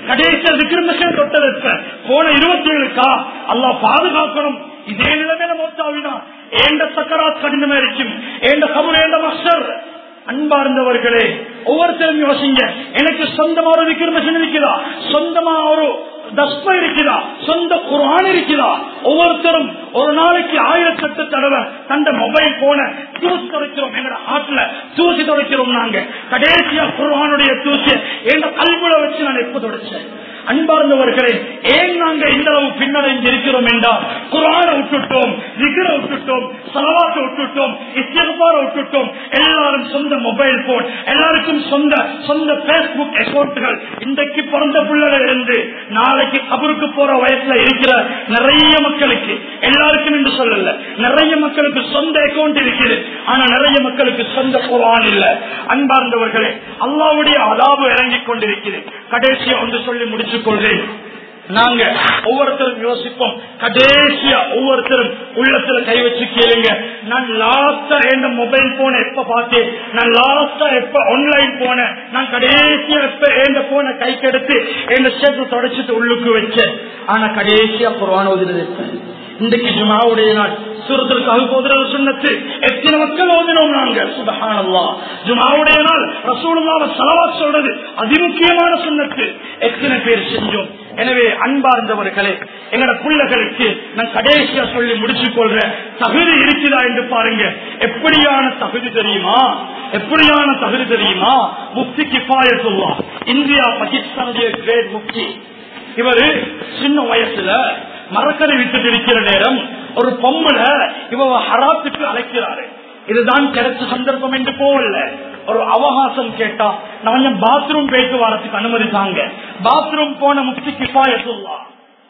கடைசியா விக்ரமசன் தொட்டதற்கு போன இருபத்தி ஏழுக்கா அல்லா பாதுகாக்கணும் இதே நிலைமையில மொத்தாவினா ஏண்ட சக்கராத் கடினமா இருக்கும் ஏண்ட கபுர் ஏண்ட மஸ்டர் அன்பார்ந்தவர்களே ஒவ்வொருத்தரும் யோசிங்க எனக்கு சொந்தமா ஒரு விக்ரமசன் இருக்குதா சொந்தமா ஒரு தஸ்ப இருக்குதா சொந்த குரான் இருக்குதா ஒவ்வொருத்தரும் ஒரு நாளைக்கு ஆயிரத்தெட்டு தடவை தந்த மொபைல் போன தூசி துடைக்கிறோம் எங்க ஆட்டுல தூசி துடைக்கிறோம் நாங்க கடைசியா குரானுடைய தூசி எங்க கல்வில வச்சு நான் எப்ப துடைச்சேன் அன்பார்ந்தவர்களே ஏன் நாங்க இந்த அளவு பின்னடைந்து இருக்கிறோம் என்றால் குரான விட்டுட்டோம் விக்கிர விட்டுட்டோம் சலவாத்தை விட்டுட்டோம் இஸ்திகார விட்டுட்டோம் எல்லாரும் சொந்த மொபைல் போன் எல்லாருக்கும் சொந்த சொந்த பேஸ்புக் அக்கௌண்ட்கள் இன்றைக்கு பிறந்த பிள்ளைகள் இருந்து நாளைக்கு கபருக்கு போற வயசுல இருக்கிற நிறைய மக்களுக்கு எல்லாருக்கும் என்று சொல்லல நிறைய மக்களுக்கு சொந்த அக்கௌண்ட் இருக்குது ஆனா நிறைய மக்களுக்கு சொந்த குரான் இல்ல அன்பார்ந்தவர்களே அல்லாவுடைய அலாபு இறங்கிக் கொண்டிருக்கிறது கடைசியா ஒன்று சொல்லி முடிச்சுக் கொள்றேன் நாங்க ஒவ்வொருத்தரும் யோசிப்போம் கடைசியா ஒவ்வொருத்தரும் உள்ளத்துல கை வச்சு கேளுங்க நான் லாஸ்டா என் மொபைல் போன எப்ப பார்த்தேன் நான் லாஸ்டா எப்ப ஆன்லைன் போனேன் நான் கடைசியா எப்ப என் போன கை கெடுத்து என் சேர்த்து தொடச்சிட்டு உள்ளுக்கு வச்சேன் ஆனா கடைசியா குர்வான் ஓதுறது இன்றைக்கு ஜுமாவுடைய நாள் சூரத்திற்காக போதுறது சுண்ணத்து எத்தனை மக்கள் ஓதினோம் நாங்க சுபஹானல்லா ஜுமாவுடைய நாள் ரசூலுல்லாவை சலவா சொல்றது அதிமுக்கியமான சுண்ணத்து எத்தனை பேர் செஞ்சோம் எனவே அன்பார்ந்தவர்களே எங்கட பிள்ளைகளுக்கு நான் கடைசியா சொல்லி முடிச்சு கொள்றேன் தகுதி இருக்குதா என்று பாருங்க எப்படியான தகுதி தெரியுமா எப்படியான தகுதி தெரியுமா முக்தி கிஃபாயத்துல்லா இந்தியா பாகிஸ்தானுடைய கிரேட் முக்தி இவரு சின்ன வயசுல மரக்கரை விட்டு இருக்கிற நேரம் ஒரு பொம்பளை இவ ஹராத்துக்கு அழைக்கிறாரு இதுதான் கிடைச்ச சந்தர்ப்பம் என்று போகல ஒரு அவகாசம் கேட்டா நான் கொஞ்சம் பாத்ரூம் போயிட்டு வரத்துக்கு அனுமதித்தாங்க பாத்ரூம் போன முக்திக்கு பாயத்துள்ளா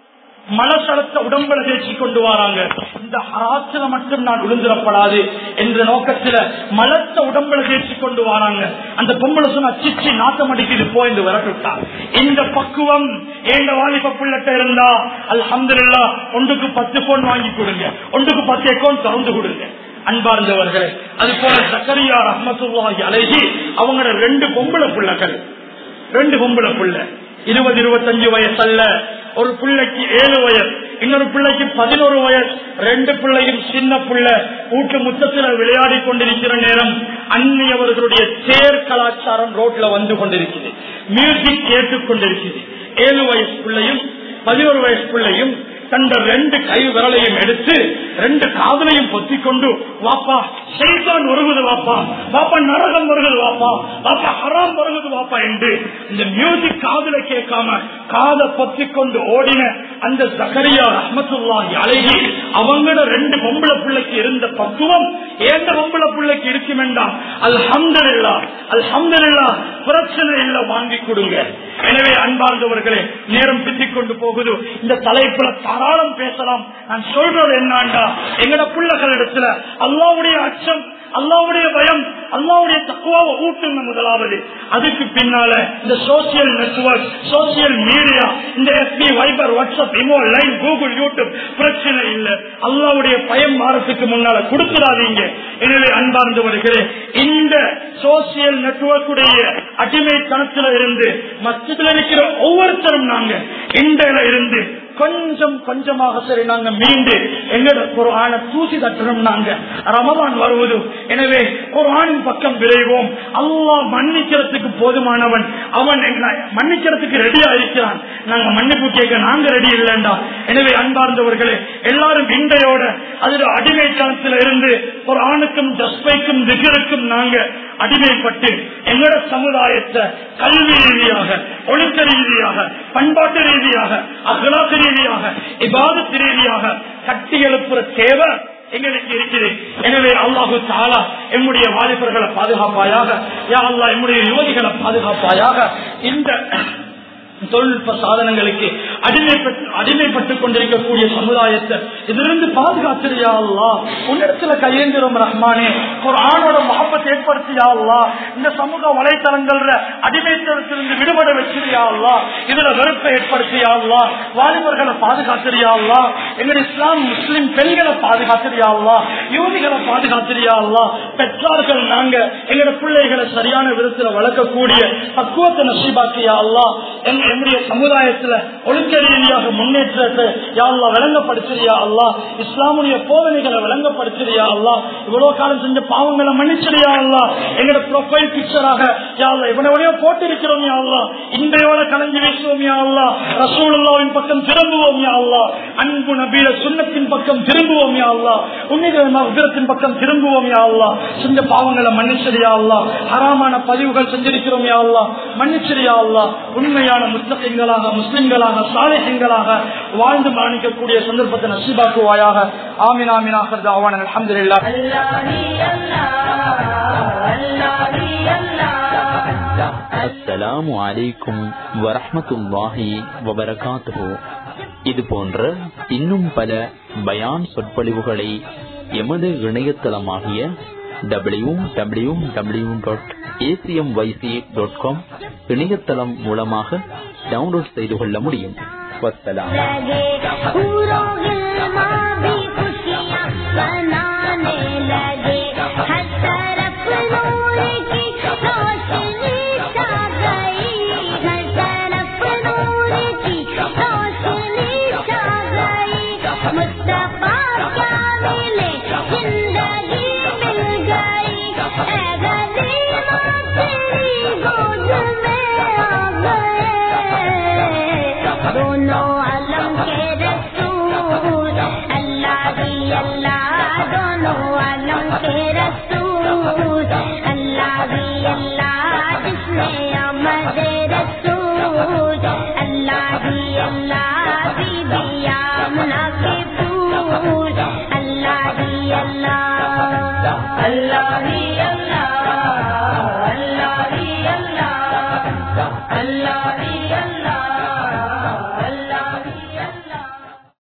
மலசலத்தை உடம்புல தேய்ச்சி கொண்டு வராங்க இந்த ஹராத்துல மட்டும் நான் விழுந்துடப்படாது என்ற நோக்கத்துல மலத்தை உடம்புல தேய்ச்சி கொண்டு வராங்க அந்த பொம்பளை சொன்ன சிச்சி நாட்டம் அடிக்குது போய் இந்த விரட்டுட்டா இந்த பக்குவம் எங்க வாலிப பிள்ளட்ட இருந்தா அல்ஹம்துலில்லா ஒன்றுக்கு பத்து போன் வாங்கி கொடுங்க ஒன்றுக்கு பத்து அக்கௌண்ட் திறந்து கொடுங்க அன்பார்ந்தவர்களே அது போல சக்கரியா ரஹமத்துல்லாஹி அழகி அவங்களோட ரெண்டு பொம்பளை பிள்ளைகள் ரெண்டு பொம்பளை பிள்ளை இருபது இருபத்தஞ்சு வயசு அல்ல ஒரு பிள்ளைக்கு ஏழு வயசு இன்னொரு பிள்ளைக்கு பதினோரு வயசு ரெண்டு பிள்ளையும் சின்ன பிள்ளை வீட்டு முத்தத்துல விளையாடி கொண்டிருக்கிற நேரம் அந்நியவர்களுடைய தேர் கலாச்சாரம் ரோட்ல வந்து கொண்டிருக்குது மியூசிக் கேட்டுக் கொண்டிருக்குது ஏழு வயசு பிள்ளையும் பதினோரு வயசு பிள்ளையும் தந்த ரெண்டு கை விரலையும் எடுத்து ரெண்டு காதலையும் பொத்தி கொண்டு வாப்பா செய்தான் வருகுது வாப்பா வாப்பா நரகம் வருகுது வாப்பா வாப்பா ஹராம் வருகுது வாப்பா என்று இந்த மியூசிக் காதல கேட்காம காதை பொத்தி கொண்டு ஓடின அந்த சகரியா ரஹமத்துல்லாஹி அழகி அவங்களோட ரெண்டு பொம்பளை பிள்ளைக்கு இருந்த பக்குவம் ஏந்த பொம்பளை பிள்ளைக்கு இருக்கும் வேண்டாம் அல்ஹம்துலில்லா அல்ஹம்துலில்லா பிரச்சனை இல்ல வாங்கி கொடுங்க எனவே அன்பார்ந்தவர்களே நேரம் பித்திக் கொண்டு போகுது இந்த தலைப்புல தாராளம் பேசலாம் நான் சொல்றது என்னண்டா எங்கட பிள்ளைகள் இடத்துல அல்லாவுடைய அச்சம் அல்லாவுடைய பயம் அல்லாவுடைய தக்குவாவை ஊட்டுங்க முதலாவது அதுக்கு பின்னால இந்த சோசியல் நெட்வொர்க் சோசியல் மீடியா இந்த எஸ்பி Viber WhatsApp imo Line Google YouTube பிரச்சனை இல்லை அல்லாவுடைய பயம் மாறத்துக்கு முன்னால கொடுத்துடாதீங்க எனவே அன்பார்ந்தவர்களே இந்த சோசியல் நெட்வொர்க்குடைய அடிமைத்தனத்துல இருந்து மத்தியில் இருக்கிற ஒவ்வொருத்தரும் நாங்க இண்டையில இருந்து கொஞ்சம் கொஞ்சமாக சரி நாங்க மீண்டு எங்களோட குரான தூசி தட்டணும் நாங்க ரமதான் வருவது எனவே குரானின் பக்கம் விரைவோம் அல்லாஹ் மன்னிக்கிறதுக்கு போதுமானவன் அவன் எங்களை மன்னிக்கிறதுக்கு ரெடியா இருக்கிறான் நாங்க மன்னிப்பு கேட்க நாங்க ரெடி இல்லைண்டா எனவே அன்பார்ந்தவர்களே எல்லாரும் இண்டையோட அதுல அடிமைத்தனத்தில் இருந்து ஒரு ஆணுக்கும் ஜஸ்பைக்கும் திகருக்கும் நாங்க அடிமைப்பட்டு எங்களோட சமுதாயத்தை கல்வி ரீதியாக ஒழுக்க ரீதியாக பண்பாட்டு ரீதியாக அகலாக்கு ரீதியாக இபாதத்து ரீதியாக கட்டி எழுப்புற தேவை எங்களுக்கு இருக்குது எனவே அல்லாஹு தாலா எம்முடைய வாலிபர்களை பாதுகாப்பாயாக யா அல்லா எம்முடைய யுவதிகளை பாதுகாப்பாயாக இந்த தொழில்நுட்ப சாதனங்களுக்கு அடிமைப்பட்டு அடிமைப்பட்டுக் கொண்டிருக்கக்கூடிய சமுதாயத்தை இதிலிருந்து பாதுகாத்திரியா அல்லா உன்னிடத்துல கையேந்திரம் ரஹ்மானே ஒரு ஆணோட மகப்பத்தை ஏற்படுத்தியா அல்லா இந்த சமூக வலைத்தளங்கள்ல அடிமைத்தனத்திலிருந்து விடுபட வச்சிருயா அல்லா இதுல வெறுப்பை ஏற்படுத்தியா அல்லா வாலிபர்களை பாதுகாத்திரியா அல்லா எங்களுடைய இஸ்லாம் முஸ்லிம் பெண்களை பாதுகாத்திரியா அல்லா யுவதிகளை பாதுகாத்திரியா அல்லா பெற்றார்கள் நாங்க எங்களோட பிள்ளைகளை சரியான விதத்துல வளர்க்கக்கூடிய பக்குவத்தை நசீபாக்கியா அல்லா எங்க- எங்களுடைய சமுதாயத்துல ஒழுக்க ரீதியாக முன்னேற்றத்தை யாழ்லா விளங்கப்படுத்துறியா அல்லா இஸ்லாமுடைய போதனைகளை விளங்கப்படுத்துறியா அல்லா இவ்வளவு காலம் செஞ்ச பாவங்களை மன்னிச்சிரியா அல்லா எங்களோட ப்ரொஃபைல் பிக்சராக யாழ்லா இவனையோ போட்டிருக்கிறோம் யா அல்லா இன்றையோட கலஞ்சி வீசுவோம் யா அல்லா ரசூலுல்லாவின் பக்கம் திரும்புவோம் யா அல்லா அன்பு நபீல சுண்ணத்தின் பக்கம் திரும்புவோம் யா அல்லா உன்னித மகத்தின் பக்கம் திரும்புவோம் யா அல்லா செஞ்ச பாவங்களை மன்னிச்சிரியா அல்லா ஹராமான பதிவுகள் செஞ்சிருக்கிறோம் யா அல்லா மன்னிச்சிரியா அல்லா உண்மையான முஸ்லிம்களாக முஸ்லிம்களாக சாலைகளாக வாழ்ந்து மாணிக்கக்கூடிய சந்தர்ப்பத்தை நசீபாக்குவாயாக ஆமின் ஆமின் ஆஹர் தாவான் அல்ஹம்துலில்லாஹ் அஸ்ஸலாமு அலைக்கும் வரஹ்மத்துல்லாஹி வபரகாத்துஹு இது போன்ற இன்னும் பல பயான் சொற்பொழிவுகளை எமது இணையதளமாகிய W W W dot ACM YC dot com இணையதளம் மூலமாக டவுன்லோட் செய்து கொள்ள முடியும் வஸ்ஸலாம் लगे पूरों गिलमा भी खुशियाँ बनाने लगे हर तरफ नूर की रोशनी छा गई हर तरफ नूर की रोशनी छा गई मुस्तफा क्या मिले जिंदगी मिल गई ऐ गरीबा तेरी गोद में आ गए दोनों आलम के रसूल अल्लाह ही अल्लाह दोनों आलम के रसूल